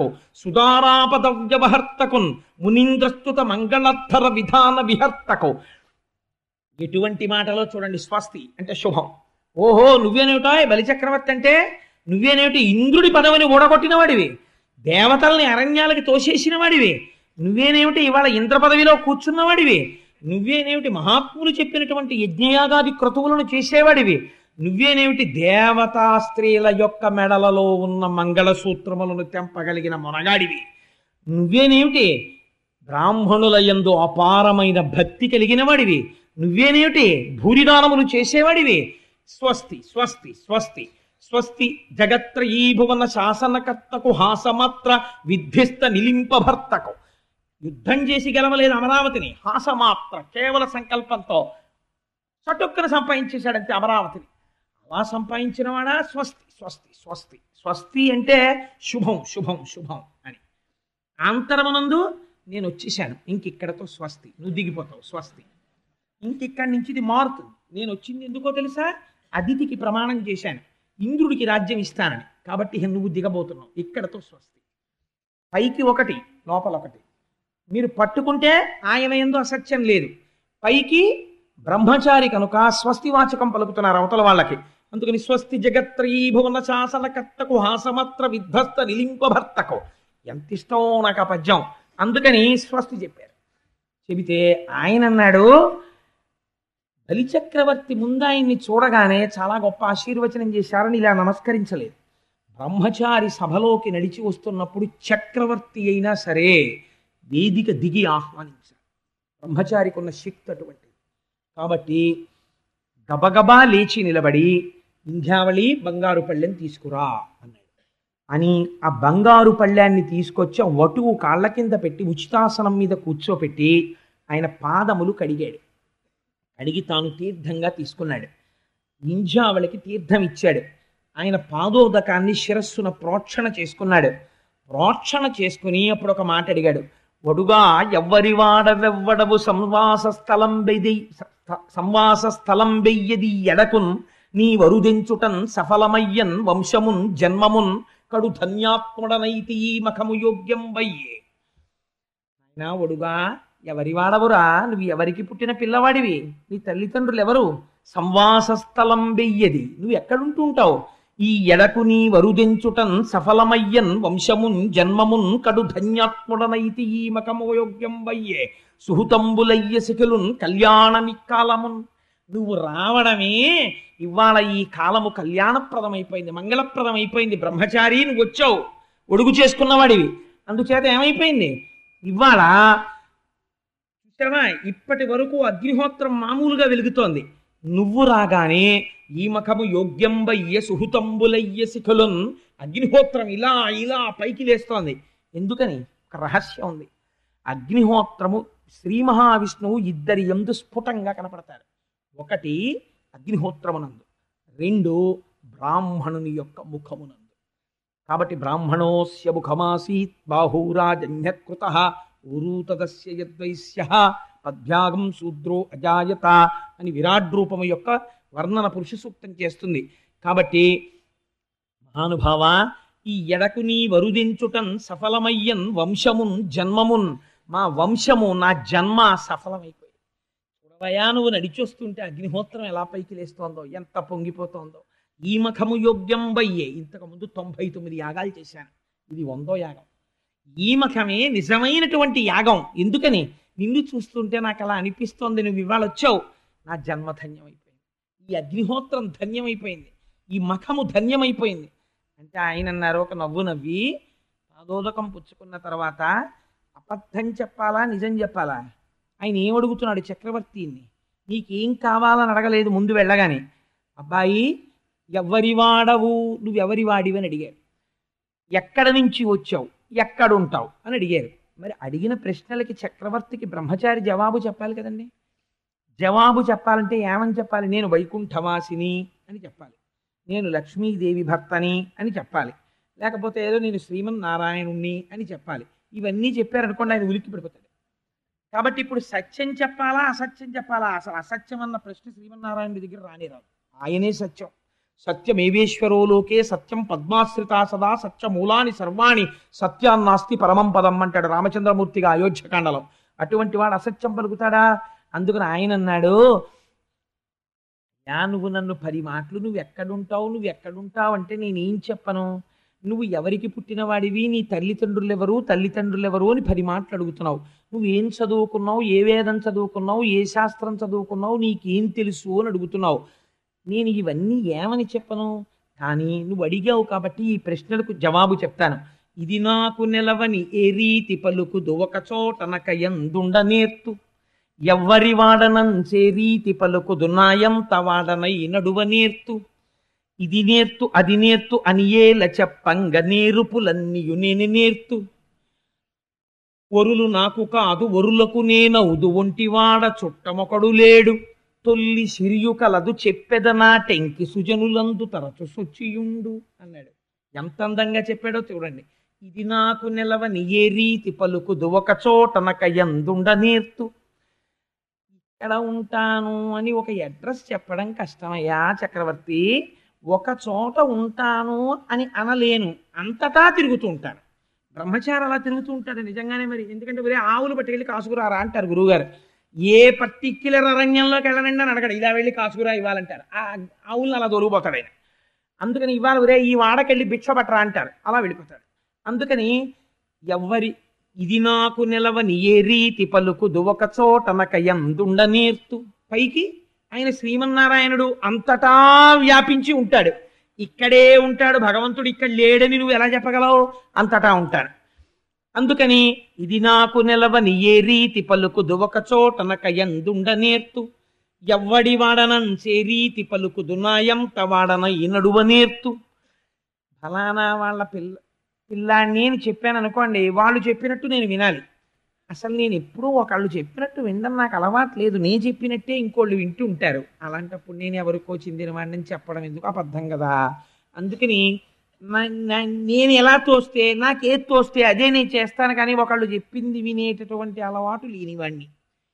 సుధారాపదవ్యవహర్తకున్ మునీంద్రస్తుత మంగళధర విధాన విహర్తకు ఎటువంటి మాటలో చూడండి స్వస్తి అంటే శుభం ఓహో నువ్వేనేమిటో బలిచక్రవర్తి అంటే నువ్వేనేమిటి ఇంద్రుడి పదవిని ఊడగొట్టిన వాడివి దేవతల్ని అరణ్యాలకి తోసేసిన వాడివి నువ్వేనేమిటి ఇవాళ ఇంద్ర పదవిలో కూర్చున్నవాడివి నువ్వేనేమిటి మహాత్ములు చెప్పినటువంటి యజ్ఞయాగాది క్రతువులను చేసేవాడివి నువ్వేనేమిటి దేవతా స్త్రీల యొక్క మెడలలో ఉన్న మంగళసూత్రములను తెంపగలిగిన మొనగాడివి నువ్వేనేమిటి బ్రాహ్మణుల యందు అపారమైన భక్తి కలిగిన వాడివి నువ్వేనేమిటి భూరిదానములు చేసేవాడివి స్వస్తి స్వస్తి స్వస్తి స్వస్తి జగత్రయీభువన శాసనకర్తకు హాసమాత్ర విధ్విస్త నిలింపభర్తకు యుద్ధం చేసి గెలవలేదు అమరావతిని హాసమాత్ర కేవల సంకల్పంతో చటుక్కున సంపాదించేశాడంతే అమరావతిని అలా సంపాదించిన వాడా స్వస్తి స్వస్తి స్వస్తి స్వస్తి అంటే శుభం శుభం శుభం అని ఆంతరమునందు నేను వచ్చేసాను ఇంకిక్కడతో స్వస్తి నువ్వు దిగిపోతావు స్వస్తి ఇంకిక్కడి నుంచి ఇది మారుతుంది నేను వచ్చింది ఎందుకో తెలుసా అదితికి ప్రమాణం చేశాను ఇంద్రుడికి రాజ్యం ఇస్తానని కాబట్టి ఇక నువ్వు దిగబోతున్నావు ఇక్కడతో స్వస్తి పైకి ఒకటి లోపల ఒకటి మీరు పట్టుకుంటే ఆయన ఎందు అసత్యం లేదు పైకి బ్రహ్మచారి కనుక స్వస్తి వాచకం పలుకుతున్నారు అవతల వాళ్ళకి అందుకని స్వస్తి జగత్రయీ భువన శాసనకర్తకు హాసమాత్ర విధ్వస్త నిలింపభర్తకు ఎంత ఇష్టం నాకు ఆ పద్యం అందుకని స్వస్తి చెప్పారు చెబితే ఆయన అన్నాడు బలిచక్రవర్తి ముందు ఆయన్ని చూడగానే చాలా గొప్ప ఆశీర్వచనం చేశారని ఇలా నమస్కరించలేదు బ్రహ్మచారి సభలోకి నడిచి వస్తున్నప్పుడు చక్రవర్తి అయినా సరే వేదిక దిగి ఆహ్వానించారు బ్రహ్మచారికి ఉన్న శక్తి అటువంటిది కాబట్టి గబగబా లేచి నిలబడి ఇంధ్యావళి బంగారు పళ్ళెం తీసుకురా అన్నాడు అని ఆ బంగారు పళ్ళాన్ని తీసుకొచ్చి ఆ వటువు కాళ్ళ కింద పెట్టి ఉచితాసనం మీద కూర్చోపెట్టి ఆయన పాదములు కడిగాడు కడిగి తాను తీర్థంగా తీసుకున్నాడు నింజావళికి తీర్థం ఇచ్చాడు ఆయన పాదోదకాన్ని శిరస్సున ప్రోక్షణ చేసుకున్నాడు ప్రోక్షణ చేసుకుని అప్పుడు ఒక మాట అడిగాడు వడుగా ఎవ్వరి వాడవెవ్వడవు సంవాస స్థలం బెది సంవాస స్థలం బెయ్యది ఎడకున్ నీ వరుదెంచుటన్ సఫలమయ్యన్ వంశమున్ జన్మమున్ కడు ధన్యాత్ముడనైతి ఈ మఖము యోగ్యం వయ్యే అయినా ఒడుగా ఎవరి వాడవురా నువ్వు ఎవరికి పుట్టిన పిల్లవాడివి నీ తల్లిదండ్రులు ఎవరు సంవాస స్థలం బెయ్యది నువ్వు ఎక్కడుంటూ ఉంటావు ఈ ఎడకు నీ వరుదెంచుటన్ సఫలమయ్యన్ వంశమున్ జన్మమున్ కడు ధన్యాత్ముడనైతి ఈ మకమోయోగ్యం వయ్యే సుహృతంబులయ్య శిఖులున్ కళ్యాణమిక్కాలమున్ నువ్వు రావడమే ఇవాళ ఈ కాలము కళ్యాణప్రదమైపోయింది మంగళప్రదమైపోయింది బ్రహ్మచారి నువ్వు వచ్చావు ఒడుగు చేసుకున్నవాడివి అందుచేత ఏమైపోయింది ఇవాళ చూసావా ఇప్పటి వరకు అగ్నిహోత్రం మామూలుగా వెలుగుతోంది నువ్వు రాగానే ఈ మఖము యోగ్యంబయ్య సుహృతంబులయ్య శిఖులున్ అగ్నిహోత్రం ఇలా ఇలా పైకి లేస్తోంది ఎందుకని ఒక రహస్యం ఉంది అగ్నిహోత్రము శ్రీ మహావిష్ణువు ఇద్దరి ఎందు స్ఫుటంగా కనపడతారు ఒకటి అగ్నిహోత్రమునందు రెండు బ్రాహ్మణుని యొక్క ముఖమునందు కాబట్టి బ్రాహ్మణోస్య ముఖమాసీత్ బాహూరాజన్యకృత ఊరూతదస్య యద్వైశ్య పద్భ్యాగం శూద్రో అజాయత అని విరాట్ రూపము యొక్క వర్ణన పురుష సూక్తం చేస్తుంది కాబట్టి మహానుభావ ఈ ఎడకు నీ వరుదించుటన్ సఫలమయ్యన్ వంశమున్ జన్మమున్ మా వంశము నా జన్మ సఫలమైపోయింది చూడవయా నువ్వు నడిచొస్తుంటే అగ్నిహోత్రం ఎలా పైకి లేస్తోందో ఎంత పొంగిపోతోందో ఈ మఖము యోగ్యం వయ్యే ఇంతకు ముందు తొంభై తొమ్మిది యాగాలు చేశాను ఇది వందో యాగం ఈ మఖమే నిజమైనటువంటి యాగం ఎందుకని నిన్ను చూస్తుంటే నాకు అలా అనిపిస్తోంది నువ్వు ఇవాళ వచ్చావు నా జన్మ ధన్యమైపోయింది ఈ అగ్నిహోత్రం ధన్యమైపోయింది ఈ మఖము ధన్యమైపోయింది అంటే ఆయన అన్నారు ఒక నవ్వు నవ్వి పాదోదకం పుచ్చుకున్న తర్వాత అబద్ధం చెప్పాలా నిజం చెప్పాలా ఆయన ఏం అడుగుతున్నాడు చక్రవర్తిని నీకేం కావాలని అడగలేదు ముందు వెళ్ళగానే అబ్బాయి ఎవరి వాడవు నువ్వెవరి వాడివి అని అడిగారు ఎక్కడ నుంచి వచ్చావు ఎక్కడ ఉంటావు అని అడిగారు మరి అడిగిన ప్రశ్నలకి చక్రవర్తికి బ్రహ్మచారి జవాబు చెప్పాలి కదండి జవాబు చెప్పాలంటే ఏమని చెప్పాలి నేను వైకుంఠవాసిని అని చెప్పాలి నేను లక్ష్మీదేవి భర్తని అని చెప్పాలి లేకపోతే ఏదో నేను శ్రీమన్నారాయణుణ్ణి అని చెప్పాలి ఇవన్నీ చెప్పారనుకోండి ఆయన ఉలిక్కి పడిపోతాడు కాబట్టి ఇప్పుడు సత్యం చెప్పాలా అసత్యం చెప్పాలా అసలు అసత్యం అన్న ప్రశ్న శ్రీమన్నారాయణుడి దగ్గర రానే రాదు ఆయనే సత్యం సత్యమేవేశ్వరో లోకే సత్యం పద్మాశ్రితా సదా సత్యమూలాని సర్వాణి సత్యాన్నాస్తి పరమం పదం అంటాడు రామచంద్రమూర్తిగా అయోధ్యకాండలో అటువంటి వాడు అసత్యం పలుకుతాడా అందుకని ఆయన అన్నాడు యా నువ్వు నన్ను పది మాటలు నువ్వు ఎక్కడుంటావు నువ్వు ఎక్కడుంటావు అంటే నేనేం చెప్పను నువ్వు ఎవరికి పుట్టినవాడివి నీ తల్లిదండ్రులు ఎవరు తల్లిదండ్రులు ఎవరు అని పది మాటలు అడుగుతున్నావు నువ్వు ఏం చదువుకున్నావు ఏ వేదం చదువుకున్నావు ఏ శాస్త్రం చదువుకున్నావు నీకేం తెలుసు అని అడుగుతున్నావు నేను ఇవన్నీ ఏమని చెప్పను కానీ నువ్వు అడిగావు కాబట్టి ఈ ప్రశ్నలకు జవాబు చెప్తాను ఇది నాకు నిలవని ఏ రీతి పలుకుదు ఒక చోటనక ఎందుండ నేర్తు ఎవ్వరి వాడనంచే రీతి పలుకుదు నాయంత వాడనై నడువ నేర్తు ఇది నేర్తు అది నేర్తు అని ఏల చెప్పంగ నేరుపులన్నీయు నేను నేర్తు ఒరులు నాకు కాదు ఒరులకు నేనవుదు ఒంటివాడ చుట్టమొకడు లేడు తొల్లి సిరియు కలదు చెప్పెద నాటెంకి సుజనులందు తరచు శుచియుండు అన్నాడు ఎంత అందంగా చెప్పాడో చూడండి ఇది నాకు నిలవని ఏ రీతి పలుకుదు ఒక చోటనక ఎందుండ నేర్తు ఇక్కడ ఉంటాను అని ఒక అడ్రస్ చెప్పడం కష్టమయ్యా చక్రవర్తి ఒక చోట ఉంటాను అని అనలేను అంతటా తిరుగుతూ ఉంటాను బ్రహ్మచారి అలా తిరుగుతూ ఉంటాడు నిజంగానే మరి ఎందుకంటే ఒరే ఆవులు పట్టుకెళ్ళి కాసుకురారా అంటారు గురువుగారు ఏ పర్టిక్యులర్ అరణ్యంలోకి వెళ్ళనండి అని అడగడు ఇలా వెళ్ళి కాసుకురా ఇవ్వాలంటారు ఆ ఆవులను అలా దొరికిపోతాడు ఆయన అందుకని ఇవాళ ఒరే ఈ వాడకెళ్ళి భిక్ష పట్టరా అంటారు అలా వెళ్ళిపోతాడు అందుకని ఎవ్వరి ఇది నాకు నిలవని ఏ రీతి పలుకుదు ఒక చోటనక ఎందుండ నేర్తు పైకి ఆయన శ్రీమన్నారాయణుడు అంతటా వ్యాపించి ఉంటాడు ఇక్కడే ఉంటాడు భగవంతుడు ఇక్కడ లేడని నువ్వు ఎలా చెప్పగలవు అంతటా ఉంటాడు అందుకని ఇది నాకు నిలవని ఏ రీతి పలుకుదు ఒక చోటనక ఎందుండ నేర్తు ఎవ్వడి వాడనంచే రీతి పలుకుదు నాయంత వాడన ఈ నడువ నేర్తు ఫలానా వాళ్ళ పిల్ల పిల్లాన్ని అని చెప్పాను అనుకోండి వాళ్ళు చెప్పినట్టు నేను వినాలి అసలు నేను ఎప్పుడూ ఒకళ్ళు చెప్పినట్టు వినడం నాకు అలవాటు లేదు నేను చెప్పినట్టే ఇంకోళ్ళు వింటూ ఉంటారు అలాంటప్పుడు నేను ఎవరికో చెందిన వాడిని చెప్పడం ఎందుకు అబద్ధం కదా అందుకని నా- నా- నేను ఎలా తోస్తే నాకు ఏది తోస్తే అదే నేను చేస్తాను కానీ ఒకళ్ళు చెప్పింది వినేటటువంటి అలవాటు లేనివాడిని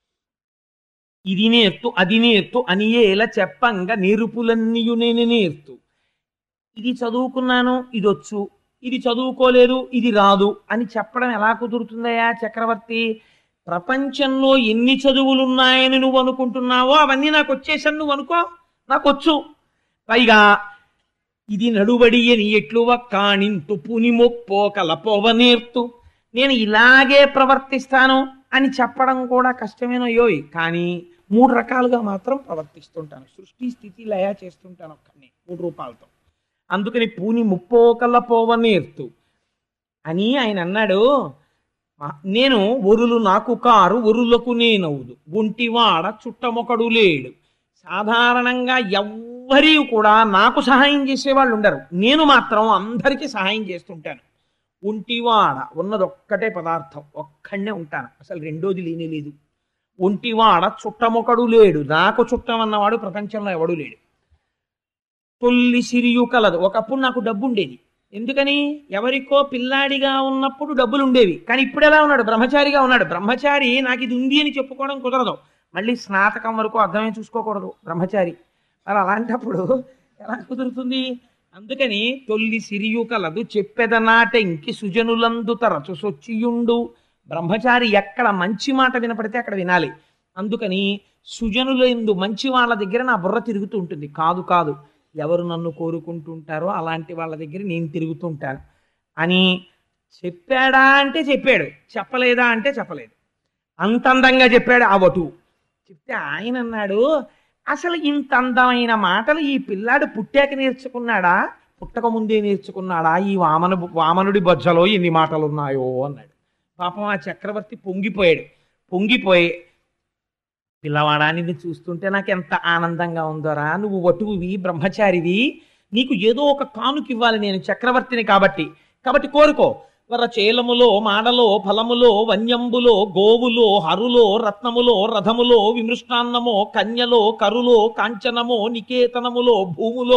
ఇది నేర్తు అది నేర్తు అని ఏలా చెప్పంగా నేర్పులన్నీయు నేను నేర్తు ఇది చదువుకున్నాను ఇది వచ్చు ఇది చదువుకోలేదు ఇది రాదు అని చెప్పడం ఎలా కుదురుతుందయ్యా చక్రవర్తి ప్రపంచంలో ఎన్ని చదువులున్నాయని నువ్వు అనుకుంటున్నావో అవన్నీ నాకు వచ్చేసని నువ్వు అనుకో నాకు వచ్చు పైగా ఇది నడుబడియని ఎట్లువ కాణింతు పునిమొప్పో కలపోవ నేర్తు నేను ఇలాగే ప్రవర్తిస్తాను అని చెప్పడం కూడా కష్టమేనో యోయ్ కానీ మూడు రకాలుగా మాత్రం ప్రవర్తిస్తుంటాను సృష్టి స్థితి లయ చేస్తుంటాను ఒక్కడిని మూడు రూపాలతో అందుకని పూని ముప్పోకల పోవ నేర్తు అని ఆయన అన్నాడు "మా- నేను ఒరులు నాకు కారు ఒరులకు నేనవుదు ఒంటివాడ చుట్టమొకడు లేడు సాధారణంగా ఎవ్వరి కూడా నాకు సహాయం చేసేవాళ్ళు ఉండరు నేను మాత్రం అందరికీ సహాయం చేస్తుంటాను ఒంటివాడ ఉన్నది ఒక్కటే పదార్థం ఒక్కడనే ఉంటాను అసలు రెండోది లేనే లేదు ఒంటివాడ చుట్టమొకడు లేడు నాకు చుట్టం అన్నవాడు ప్రపంచంలో ఎవడు లేడు తొల్లి సిరియు కలదు ఒకప్పుడు నాకు డబ్బు ఉండేది ఎందుకని ఎవరికో పిల్లాడిగా ఉన్నప్పుడు డబ్బులు ఉండేవి కానీ ఇప్పుడు ఎలా ఉన్నాడు బ్రహ్మచారిగా ఉన్నాడు బ్రహ్మచారి నాకు ఇది ఉంది అని చెప్పుకోవడం కుదరదు మళ్ళీ స్నాతకం వరకు అర్థమే చూసుకోకూడదు బ్రహ్మచారి మరి అలాంటప్పుడు ఎలా కుదురుతుంది అందుకని తొల్లి సిరియు కలదు చెప్పెద నాటెంకి సుజనులందు తరచు సొచ్చియుండు బ్రహ్మచారి ఎక్కడ మంచి మాట వినపడితే అక్కడ వినాలి అందుకని సుజనులందు మంచి వాళ్ళ దగ్గర నా బుర్ర తిరుగుతూ ఉంటుంది కాదు కాదు ఎవరు నన్ను కోరుకుంటుంటారో అలాంటి వాళ్ళ దగ్గర నేను తిరుగుతుంటాను అని చెప్పాడా అంటే చెప్పాడు చెప్పలేదా అంటే చెప్పలేదు అంత అందంగా చెప్పాడు ఆ వటువు చెప్తే ఆయన అన్నాడు అసలు ఇంత అందమైన మాటలు ఈ పిల్లాడు పుట్టాక నేర్చుకున్నాడా పుట్టక ముందే నేర్చుకున్నాడా ఈ వామన వామనుడి బొజ్జలో ఎన్ని మాటలు ఉన్నాయో అన్నాడు పాపం ఆ చక్రవర్తి పొంగిపోయాడు పొంగిపోయి పిల్లవాడా నిన్ను చూస్తుంటే నాకు ఎంత ఆనందంగా ఉందోరా నువ్వు వటువువి బ్రహ్మచారివి నీకు ఏదో ఒక కానుక ఇవ్వాలి నేను చక్రవర్తిని కాబట్టి కాబట్టి కోరుకో వర చేలములో మాడలో ఫలములో వన్యంబులో గోవులో హరులో రత్నములో రథములో విమృష్టాన్నమో కన్యలో కరులో కాంచనమో నికేతనములో భూములో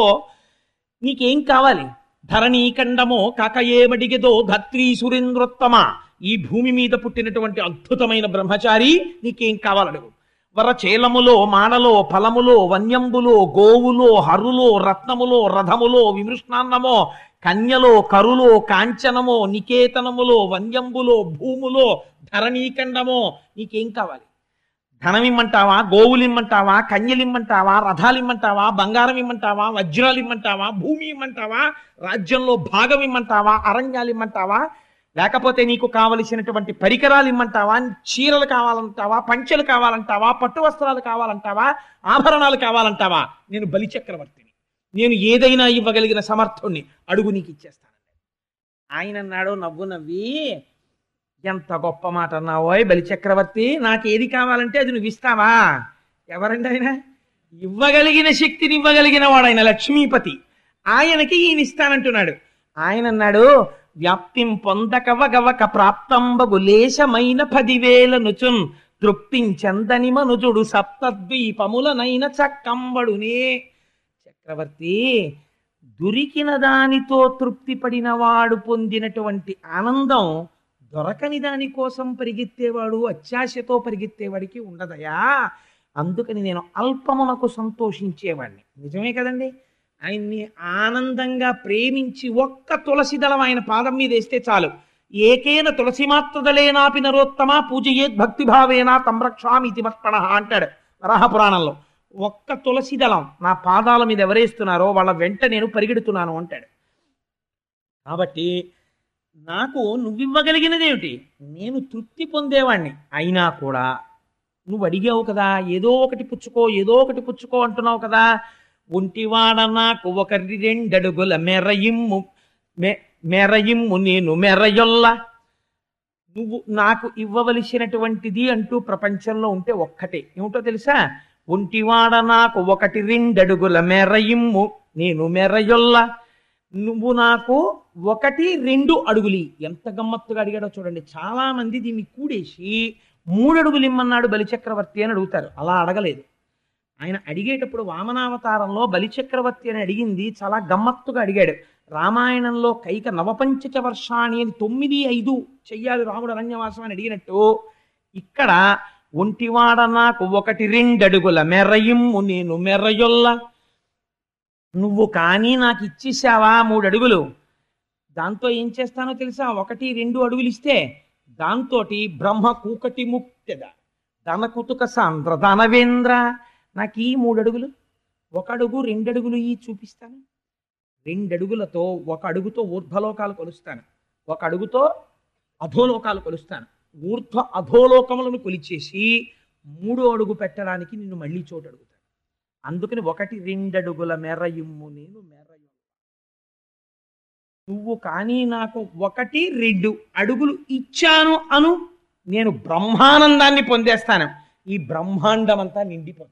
నీకేం కావాలి ధరణీఖండమో కాకయేమడిగదో ధత్రీ సురేంద్రోత్తమ ఈ భూమి మీద పుట్టినటువంటి అద్భుతమైన బ్రహ్మచారి నీకేం కావాలడుగు వరచేలములో మాడలో ఫలములో వన్యంబులో గోవులో హరులో రత్నములో రథములో విమృష్ణాన్నమో కన్యలో కరులో కాంచనమో నికేతనములో వన్యంబులో భూములో ధరణీఖండమో నీకేం కావాలి ధనం ఇమ్మంటావా గోవులు ఇమ్మంటావా కన్యలు ఇమ్మంటావా రథాలు ఇమ్మంటావా బంగారం ఇమ్మంటావా వజ్రాలు ఇమ్మంటావా భూమి ఇమ్మంటావా రాజ్యంలో భాగం ఇమ్మంటావా అరణ్యాలు ఇమ్మంటావా లేకపోతే నీకు కావలసినటువంటి పరికరాలు ఇమ్మంటావా చీరలు కావాలంటావా పంచెలు కావాలంటావా పట్టు వస్త్రాలు కావాలంటావా ఆభరణాలు కావాలంటావా నేను బలిచక్రవర్తిని నేను ఏదైనా ఇవ్వగలిగిన సమర్థుణ్ణి అడుగు నీకు ఇచ్చేస్తాను ఆయన అన్నాడు నవ్వు నవ్వి ఎంత గొప్ప మాట అన్నావోయ్ బలిచక్రవర్తి నాకు ఏది కావాలంటే అది నువ్వు ఇస్తావా ఎవరండి ఆయన ఇవ్వగలిగిన శక్తిని ఇవ్వగలిగిన వాడు ఆయన లక్ష్మీపతి ఆయనకి ఈయన ఇస్తానంటున్నాడు ఆయన అన్నాడు వ్యాప్తిం పొందకవగవక ప్రాప్తంబగు లేశమైన పదివేల నుచున్ తృప్తించందని మనుజుడు సప్తద్వీపములనైన చక్కంబడునే చక్రవర్తి దొరికిన దానితో తృప్తి పడిన వాడు పొందినటువంటి ఆనందం దొరకని దాని కోసం పరిగెత్తేవాడు అత్యాశతో పరిగెత్తేవాడికి ఉండదయా అందుకని నేను అల్పమునకు సంతోషించేవాడిని నిజమే కదండి ఆయన్ని ఆనందంగా ప్రేమించి ఒక్క తులసి దళం ఆయన పాదం మీద వేస్తే చాలు ఏకేన తులసి మాత్రదలేనాపి నరోత్తమ పూజయేద్ భక్తిభావేనా తంరక్షామితి మత్పణ అంటాడు వరాహ పురాణంలో ఒక్క తులసి దళం నా పాదాల మీద ఎవరేస్తున్నారో వాళ్ళ వెంట నేను పరిగెడుతున్నాను అంటాడు కాబట్టి నాకు నువ్వివ్వగలిగినదేమిటి నేను తృప్తి పొందేవాణ్ణి అయినా కూడా నువ్వు అడిగావు కదా ఏదో ఒకటి పుచ్చుకో ఏదో ఒకటి పుచ్చుకో అంటున్నావు కదా ఒంటివాడ నాకు ఒకరి రెండడుగుల మెరయిమ్ము మె- మెరయిమ్ము నేను మెరయొల్ల నువ్వు నాకు ఇవ్వవలసినటువంటిది అంటూ ప్రపంచంలో ఉంటే ఒక్కటే ఏమిటో తెలుసా ఒంటివాడ నాకు ఒకటి రెండడుగుల మెరయిమ్ము నేను మెరయొల్ల నువ్వు నాకు ఒకటి రెండు అడుగులి ఎంత గమ్మత్తుగా అడిగాడో చూడండి చాలా మంది దీన్ని కూడేసి మూడు అడుగులు ఇమ్మన్నాడు బలిచక్రవర్తి అని అడుగుతారు అలా అడగలేదు ఆయన అడిగేటప్పుడు వామనావతారంలో బలిచక్రవర్తి అని అడిగింది చాలా గమ్మత్తుగా అడిగాడు రామాయణంలో కైక నవపంచచ వర్షాణి అని తొమ్మిది ఐదు చెయ్యాలి రాముడు అరణ్యవాసం అని అడిగినట్టు ఇక్కడ ఒంటివాడ నాకు ఒకటి రెండడుగుల మెరయిమ్ము నేను మెరయొల్ల నువ్వు కానీ నాకు ఇచ్చేసావా మూడు అడుగులు దాంతో ఏం చేస్తానో తెలుసా ఒకటి రెండు అడుగులు ఇస్తే దాంతో బ్రహ్మ కూకటి ముక్తెద ధన కుతుక సాంద్ర ధనవేంద్ర నాకు ఈ మూడు అడుగులు ఒక అడుగు రెండు అడుగులు ఈ చూపిస్తాను రెండు అడుగులతో ఒక అడుగుతో ఊర్ధ్వలోకాలు కొలుస్తాను ఒక అడుగుతో అధోలోకాలు కొలుస్తాను ఊర్ధ్వ అధోలోకములను కొలిచేసి మూడో అడుగు పెట్టడానికి నిన్ను మళ్ళీ చోటు అడుగుతాను అందుకని ఒకటి రెండడుగుల మెరయిమ్ము నేను మెరయు నువ్వు కానీ నాకు ఒకటి రెండు అడుగులు ఇచ్చాను అను నేను బ్రహ్మానందాన్ని పొందేస్తాను ఈ బ్రహ్మాండం అంతా నిండిపోతాను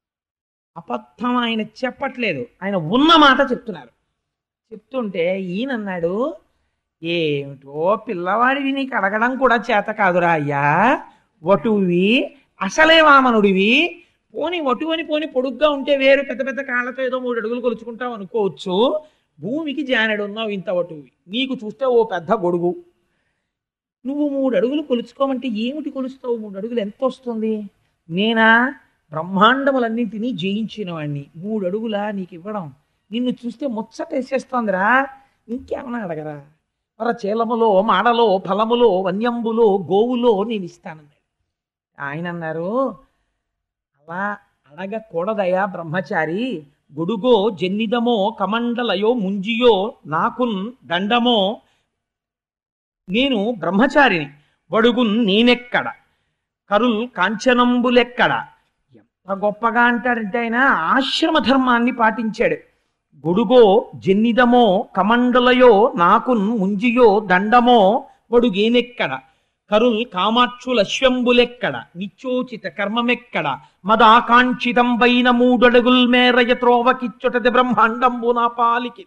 అబద్ధం ఆయన చెప్పట్లేదు ఆయన ఉన్న మాట చెప్తున్నారు చెప్తుంటే ఈయనన్నాడు ఏమిటో పిల్లవాడివి నీకు అడగడం కూడా చేత కాదురా అయ్యా వటువి అసలే వామనుడివి పోని వటు అని పోని పొడుగ్గా ఉంటే వేరు పెద్ద పెద్ద కాళ్ళతో ఏదో మూడు అడుగులు కొలుచుకుంటాం అనుకోవచ్చు భూమికి జానెడు ఉన్నావు ఇంత వటువి నీకు చూస్తే ఓ పెద్ద గొడుగు నువ్వు మూడు అడుగులు కొలుచుకోమంటే ఏమిటి కొలుస్తావు మూడు అడుగులు ఎంత వస్తుంది నేనా బ్రహ్మాండములన్నింటినీ జయించిన వాడిని మూడు అడుగులా నీకు ఇవ్వడం నిన్ను చూస్తే ముచ్చటేసేస్తోందిరా ఇంకేమన్నా అడగరా వర చేలములో మాడలో ఫలములో వన్యంబులో గోవులో నేను ఇస్తానన్నాడు ఆయన అన్నారు అలా అడగకూడదయా బ్రహ్మచారి గొడుగో జన్నిదమో కమండలయో ముంజియో నాకున్ దండమో నేను బ్రహ్మచారిని వడుగున్ నేనెక్కడ కరుల్ కాంచనంబులెక్కడ ఎంత గొప్పగా అంటాడంటే ఆయన ఆశ్రమ ధర్మాన్ని పాటించాడు గొడుగో జన్నిదమో కమండలయో నాకున్ ముంజియో దండమో వడుగేనెక్కడ కరుల్ కామాక్షులశ్వంబులెక్కడ నిత్యోచిత కర్మమెక్కడ మదాకాంక్షితంబైన మూడడుగుల్ మేరయ త్రోవకిచ్చుటది బ్రహ్మాండంబు నా పాలికి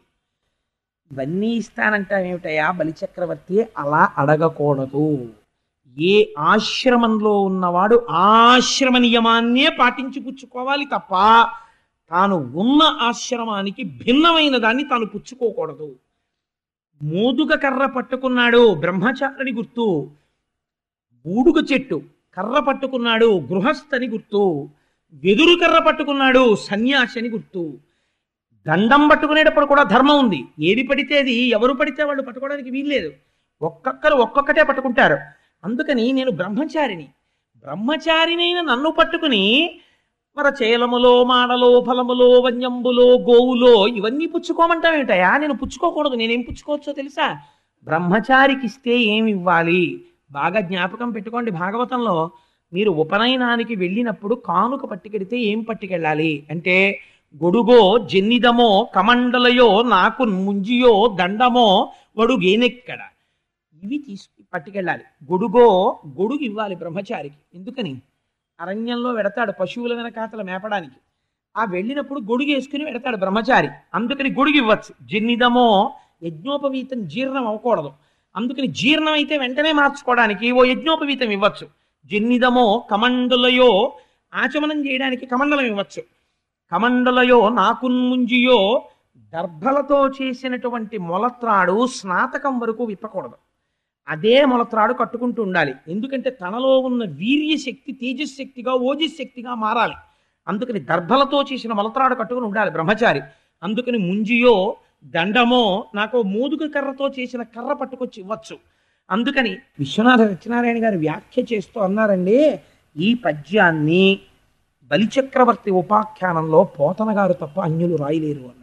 ఇవన్నీ ఇస్తానంటావేమిటయా బలిచక్రవర్తి అలా అడగకూడదు ఏ ఆశ్రమంలో ఉన్నవాడు ఆశ్రమ నియమాన్నే పాటించి పుచ్చుకోవాలి తప్ప తాను ఉన్న ఆశ్రమానికి భిన్నమైన దాన్ని తాను పుచ్చుకోకూడదు మోదుగ కర్ర పట్టుకున్నాడు బ్రహ్మచారిని గుర్తు బూడుగ చెట్టు కర్ర పట్టుకున్నాడు గృహస్థని గుర్తు వెదురు కర్ర పట్టుకున్నాడు సన్యాసిని గుర్తు దండం పట్టుకునేటప్పుడు కూడా ధర్మం ఉంది ఏది పడితే అది ఎవరు పడితే వాళ్ళు పట్టుకోవడానికి వీల్లేదు ఒక్కొక్కరు ఒక్కొక్కటే పట్టుకుంటారు అందుకని నేను బ్రహ్మచారిని బ్రహ్మచారినైన నన్ను పట్టుకుని మరి చేలములో మాడలో ఫలములో వన్యంబులో గోవులో ఇవన్నీ పుచ్చుకోమంటావేమిటయా నేను పుచ్చుకోకూడదు నేనేం పుచ్చుకోవచ్చో తెలుసా బ్రహ్మచారికి ఇస్తే ఏమి ఇవ్వాలి బాగా జ్ఞాపకం పెట్టుకోండి భాగవతంలో మీరు ఉపనయనానికి వెళ్ళినప్పుడు కానుక పట్టుకెడితే ఏం పట్టుకెళ్ళాలి అంటే గొడుగో జన్నిదమో కమండలయో నాకు ముంజియో దండమో వడుగేనెక్కడ ఇవి తీసుకు పట్టుకెళ్ళాలి గొడుగో గొడుగు ఇవ్వాలి బ్రహ్మచారికి ఎందుకని అరణ్యంలో వెడతాడు పశువుల వెనకాతల మేపడానికి ఆ వెళ్ళినప్పుడు గొడుగు వేసుకుని వెడతాడు బ్రహ్మచారి అందుకని గొడుగు ఇవ్వచ్చు జన్నిదమో యజ్ఞోపవీతం జీర్ణం అవ్వకూడదు అందుకని జీర్ణం అయితే వెంటనే మార్చుకోవడానికి ఓ యజ్ఞోపవీతం ఇవ్వచ్చు జన్నిదమో కమండలయో ఆచమనం చేయడానికి కమండలం ఇవ్వచ్చు కమండలయో నాకున్ముంజియో దర్భలతో చేసినటువంటి మొలత్రాడు స్నాతకం వరకు విప్పకూడదు అదే మొలత్రాడు కట్టుకుంటూ ఉండాలి ఎందుకంటే తనలో ఉన్న వీర్య శక్తి తేజశక్తిగా ఓజశక్తిగా మారాలి అందుకని దర్భలతో చేసిన మొలత్రాడు కట్టుకుని ఉండాలి బ్రహ్మచారి అందుకని ముంజియో దండమో నాకు మోదుగ కర్రతో చేసిన కర్ర పట్టుకొచ్చి ఇవ్వచ్చు అందుకని విశ్వనాథ సత్యనారాయణ గారు వ్యాఖ్య చేస్తూ అన్నారండి ఈ పద్యాన్ని బలిచక్రవర్తి ఉపాఖ్యానంలో పోతన గారు తప్ప అన్యులు రాయలేరు అన్నారు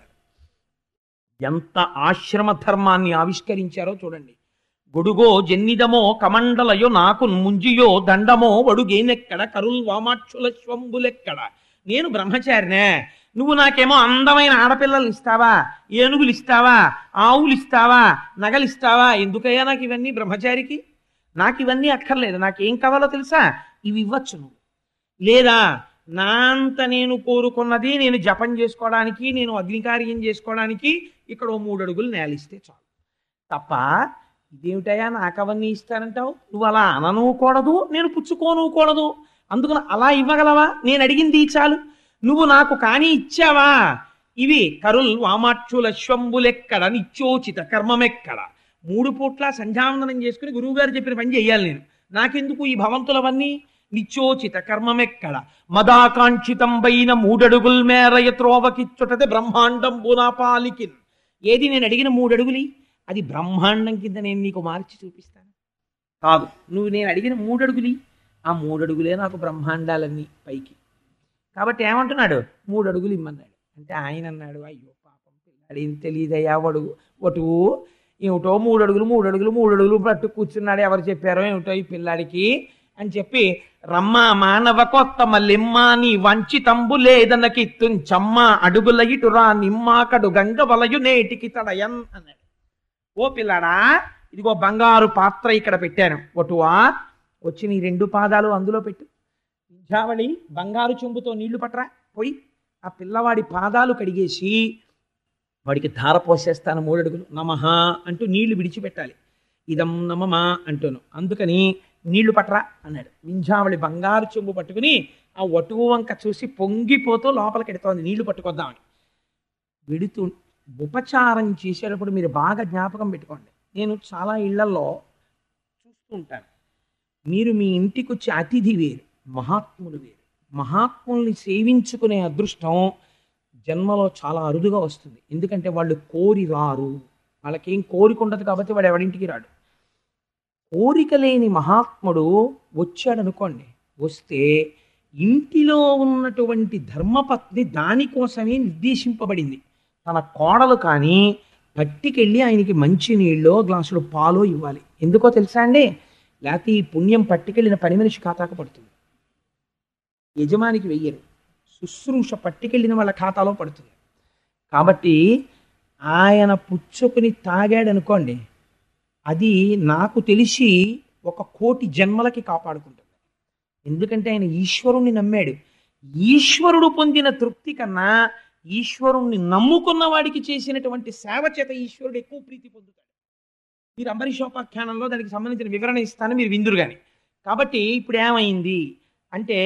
ఎంత ఆశ్రమ ధర్మాన్ని ఆవిష్కరించారో చూడండి గొడుగో జన్నిదమో కమండలయో నాకు ముంజియో దండమో వడుగేనెక్కడ కరుల్ వామాక్షుల శ్వంబులెక్కడ నేను బ్రహ్మచారినే నువ్వు నాకేమో అందమైన ఆడపిల్లలు ఇస్తావా ఏనుగులు ఇస్తావా ఆవులు ఇస్తావా నగలు ఇస్తావా ఎందుకయ్యా నాకు ఇవన్నీ బ్రహ్మచారికి నాకు ఇవన్నీ అక్కర్లేదు నాకేం కావాలో తెలుసా ఇవి ఇవ్వచ్చు నువ్వు లేదా నా అంత నేను కోరుకున్నది నేను జపం చేసుకోవడానికి నేను అగ్నికార్యం చేసుకోవడానికి ఇక్కడ ఓ మూడు అడుగులు నేలిస్తే చాలు తప్ప ఇదేమిటయా నాకు అవన్నీ ఇస్తానంటావు నువ్వు అలా అననుకూడదు నేను పుచ్చుకోనుకూడదు అందుకని అలా ఇవ్వగలవా నేను అడిగింది ఈ చాలు నువ్వు నాకు కానీ ఇచ్చావా ఇవి కరుల్ వామాక్షుల శ్వంబులెక్కడ నిత్యోచిత కర్మమెక్కడ మూడు పూట్ల సంధ్యావందనం చేసుకుని గురువుగారు చెప్పిన పని చెయ్యాలి నేను నాకెందుకు ఈ భవంతులవన్నీ నిత్యోచిత కర్మమెక్కడ మదాకాంక్షితంబైన మూడడుగుల్ మేరయ త్రోవకిచ్చుటది బ్రహ్మాండం బునాపాలికిన్ ఏది నేను అడిగిన మూడడుగులి అది బ్రహ్మాండం కింద నేను నీకు మార్చి చూపిస్తాను కాదు నువ్వు నేను అడిగిన మూడడుగులి ఆ మూడడుగులే నాకు బ్రహ్మాండాలన్నీ పైకి కాబట్టి ఏమంటున్నాడు మూడు అడుగులు ఇమ్మన్నాడు అంటే ఆయన అన్నాడు అయ్యో పాపం పిల్లాడు ఏం తెలియదయ్యా వడు ఒటు ఏమిటో మూడు అడుగులు మూడు అడుగులు మూడు అడుగులు పట్టు కూర్చున్నాడు ఎవరు చెప్పారో ఏమిటో ఈ పిల్లాడికి అని చెప్పి రమ్మ మానవ కొత్త మల్లెమ్మ నీ వంచి తంబు లేదనకి చమ్మ అడుగుల ఇటురా నిమ్మాకడు గంగ వలయు నేటికి తడయన్ అన్నాడు ఓ పిల్లాడా ఇదిగో బంగారు పాత్ర ఇక్కడ పెట్టాను ఒటువా వచ్చి నీ రెండు పాదాలు అందులో పెట్టు వింధ్యావళి బంగారు చెంబుతో నీళ్లు పట్రా పోయి ఆ పిల్లవాడి పాదాలు కడిగేసి వాడికి ధార పోసేస్తాను మూడడుగులు నమః అంటూ నీళ్లు విడిచిపెట్టాలి ఇదం నమమా అంటూను అందుకని నీళ్లు పట్రా అన్నాడు వింధ్యావళి బంగారు చెంబు పట్టుకుని ఆ వటువు వంక చూసి పొంగిపోతూ లోపలికి ఎడుతోంది నీళ్లు పట్టుకొద్దామని వెడుతూ ఉపచారం చేసేటప్పుడు మీరు బాగా జ్ఞాపకం పెట్టుకోండి నేను చాలా ఇళ్లలో చూస్తూ ఉంటాను మీరు మీ ఇంటికి వచ్చే అతిథి వేరు మహాత్ములు వేరు మహాత్ముల్ని సేవించుకునే అదృష్టం జన్మలో చాలా అరుదుగా వస్తుంది ఎందుకంటే వాళ్ళు కోరి రారు వాళ్ళకేం కోరిక ఉండదు కాబట్టి వాడు ఎవడింటికి రాడు కోరిక లేని మహాత్ముడు వచ్చాడు అనుకోండి వస్తే ఇంటిలో ఉన్నటువంటి ధర్మపత్ని దానికోసమే నిర్దేశింపబడింది తన కోడలు కానీ పట్టికెళ్ళి ఆయనకి మంచి నీళ్ళో గ్లాసులో పాలో ఇవ్వాలి ఎందుకో తెలుసా అండి లేకపోతే ఈ పుణ్యం పట్టుకెళ్ళిన పని మనిషి ఖాతాకు పడుతుంది యజమానికి వెయ్యరు శుశ్రూష పట్టుకెళ్ళిన వాళ్ళ ఖాతాలో పడుతుంది కాబట్టి ఆయన పుచ్చుకుని తాగాడు అనుకోండి అది నాకు తెలిసి ఒక కోటి జన్మలకి కాపాడుకుంటుంది ఎందుకంటే ఆయన ఈశ్వరుణ్ణి నమ్మాడు ఈశ్వరుడు పొందిన తృప్తి కన్నా ఈశ్వరుణ్ణి నమ్ముకున్న వాడికి చేసినటువంటి సేవ చేత ఈశ్వరుడు ఎక్కువ ప్రీతి పొందుతాడు మీరు అంబరీషోపాఖ్యానంలో దానికి సంబంధించిన వివరణ ఇస్తాను మీరు విందురు కానీ కాబట్టి ఇప్పుడు ఏమైంది అంటే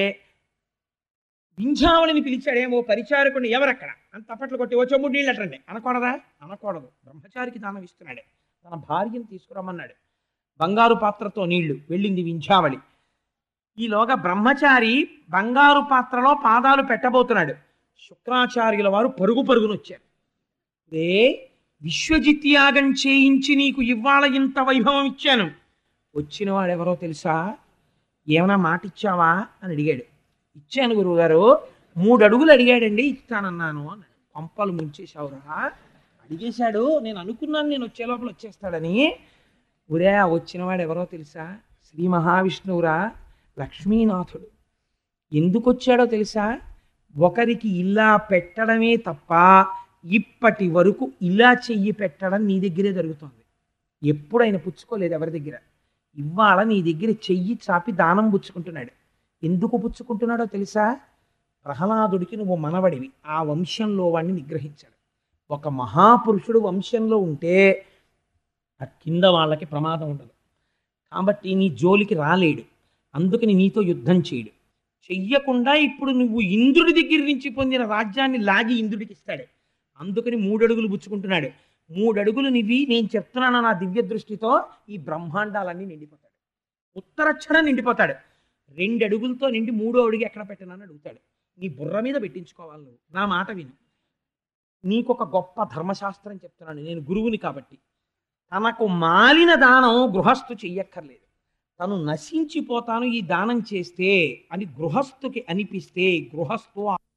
వింఝావళిని పిలిచాడేమో పరిచారకుడిని ఎవరక్కడ అని తప్పట్లు కొట్టి ఓ చెమ్ముడు నీళ్ళు అట్టండి అనకూడదా అనకూడదు బ్రహ్మచారికి దానం ఇస్తున్నాడే తన భార్యను తీసుకురమ్మన్నాడు బంగారు పాత్రతో నీళ్లు వెళ్ళింది వింఝావళి ఈలోగా బ్రహ్మచారి బంగారు పాత్రలో పాదాలు పెట్టబోతున్నాడు శుక్రాచార్యుల వారు పరుగు పరుగును వచ్చారు రే విశ్వజిత్ యాగం చేయించి నీకు ఇవాళ ఇంత వైభవం ఇచ్చాను వచ్చిన వాడెవరో తెలుసా ఏమైనా మాట ఇచ్చావా అని అడిగాడు ఇచ్చాను గురువుగారు మూడు అడుగులు అడిగాడండి ఇస్తానన్నాను అన్నాడు పంపలు ముంచేశావురా అడిగేశాడు నేను అనుకున్నాను నేను వచ్చే లోపల వచ్చేస్తాడని ఉరే ఆ వచ్చినవాడు ఎవరో తెలుసా శ్రీ మహావిష్ణువురా లక్ష్మీనాథుడు ఎందుకు వచ్చాడో తెలుసా ఒకరికి ఇలా పెట్టడమే తప్ప ఇప్పటి వరకు ఇలా చెయ్యి పెట్టడం నీ దగ్గరే జరుగుతుంది ఎప్పుడు ఆయన పుచ్చుకోలేదు ఎవరి దగ్గర ఇవాళ నీ దగ్గర చెయ్యి చాపి దానం పుచ్చుకుంటున్నాడు ఎందుకు పుచ్చుకుంటున్నాడో తెలుసా ప్రహ్లాదుడికి నువ్వు మనవడివి ఆ వంశంలో వాడిని నిగ్రహించాడు ఒక మహాపురుషుడు వంశంలో ఉంటే ఆ కింద వాళ్ళకి ప్రమాదం ఉండదు కాబట్టి నీ జోలికి రాలేడు అందుకని నీతో యుద్ధం చేయడు చెయ్యకుండా ఇప్పుడు నువ్వు ఇంద్రుడి దగ్గర నుంచి పొందిన రాజ్యాన్ని లాగి ఇంద్రుడికి ఇస్తాడు అందుకని మూడడుగులు పుచ్చుకుంటున్నాడు మూడడుగులు నివి నేను చెప్తున్నాను నా దివ్య దృష్టితో ఈ బ్రహ్మాండాలన్నీ నిండిపోతాడు ఉత్తరక్షణం నిండిపోతాడు రెండు అడుగులతో నిండి మూడో అడుగు ఎక్కడ పెట్టనని అడుగుతాడు నీ బుర్ర మీద పెట్టించుకోవాలి నువ్వు నా మాట విను నీకొక గొప్ప ధర్మశాస్త్రం చెప్తున్నాను నేను గురువుని కాబట్టి తనకు మాలిన దానం గృహస్థు చెయ్యక్కర్లేదు తను నశించిపోతాను ఈ దానం చేస్తే అని గృహస్థుకి అనిపిస్తే గృహస్థు ఆ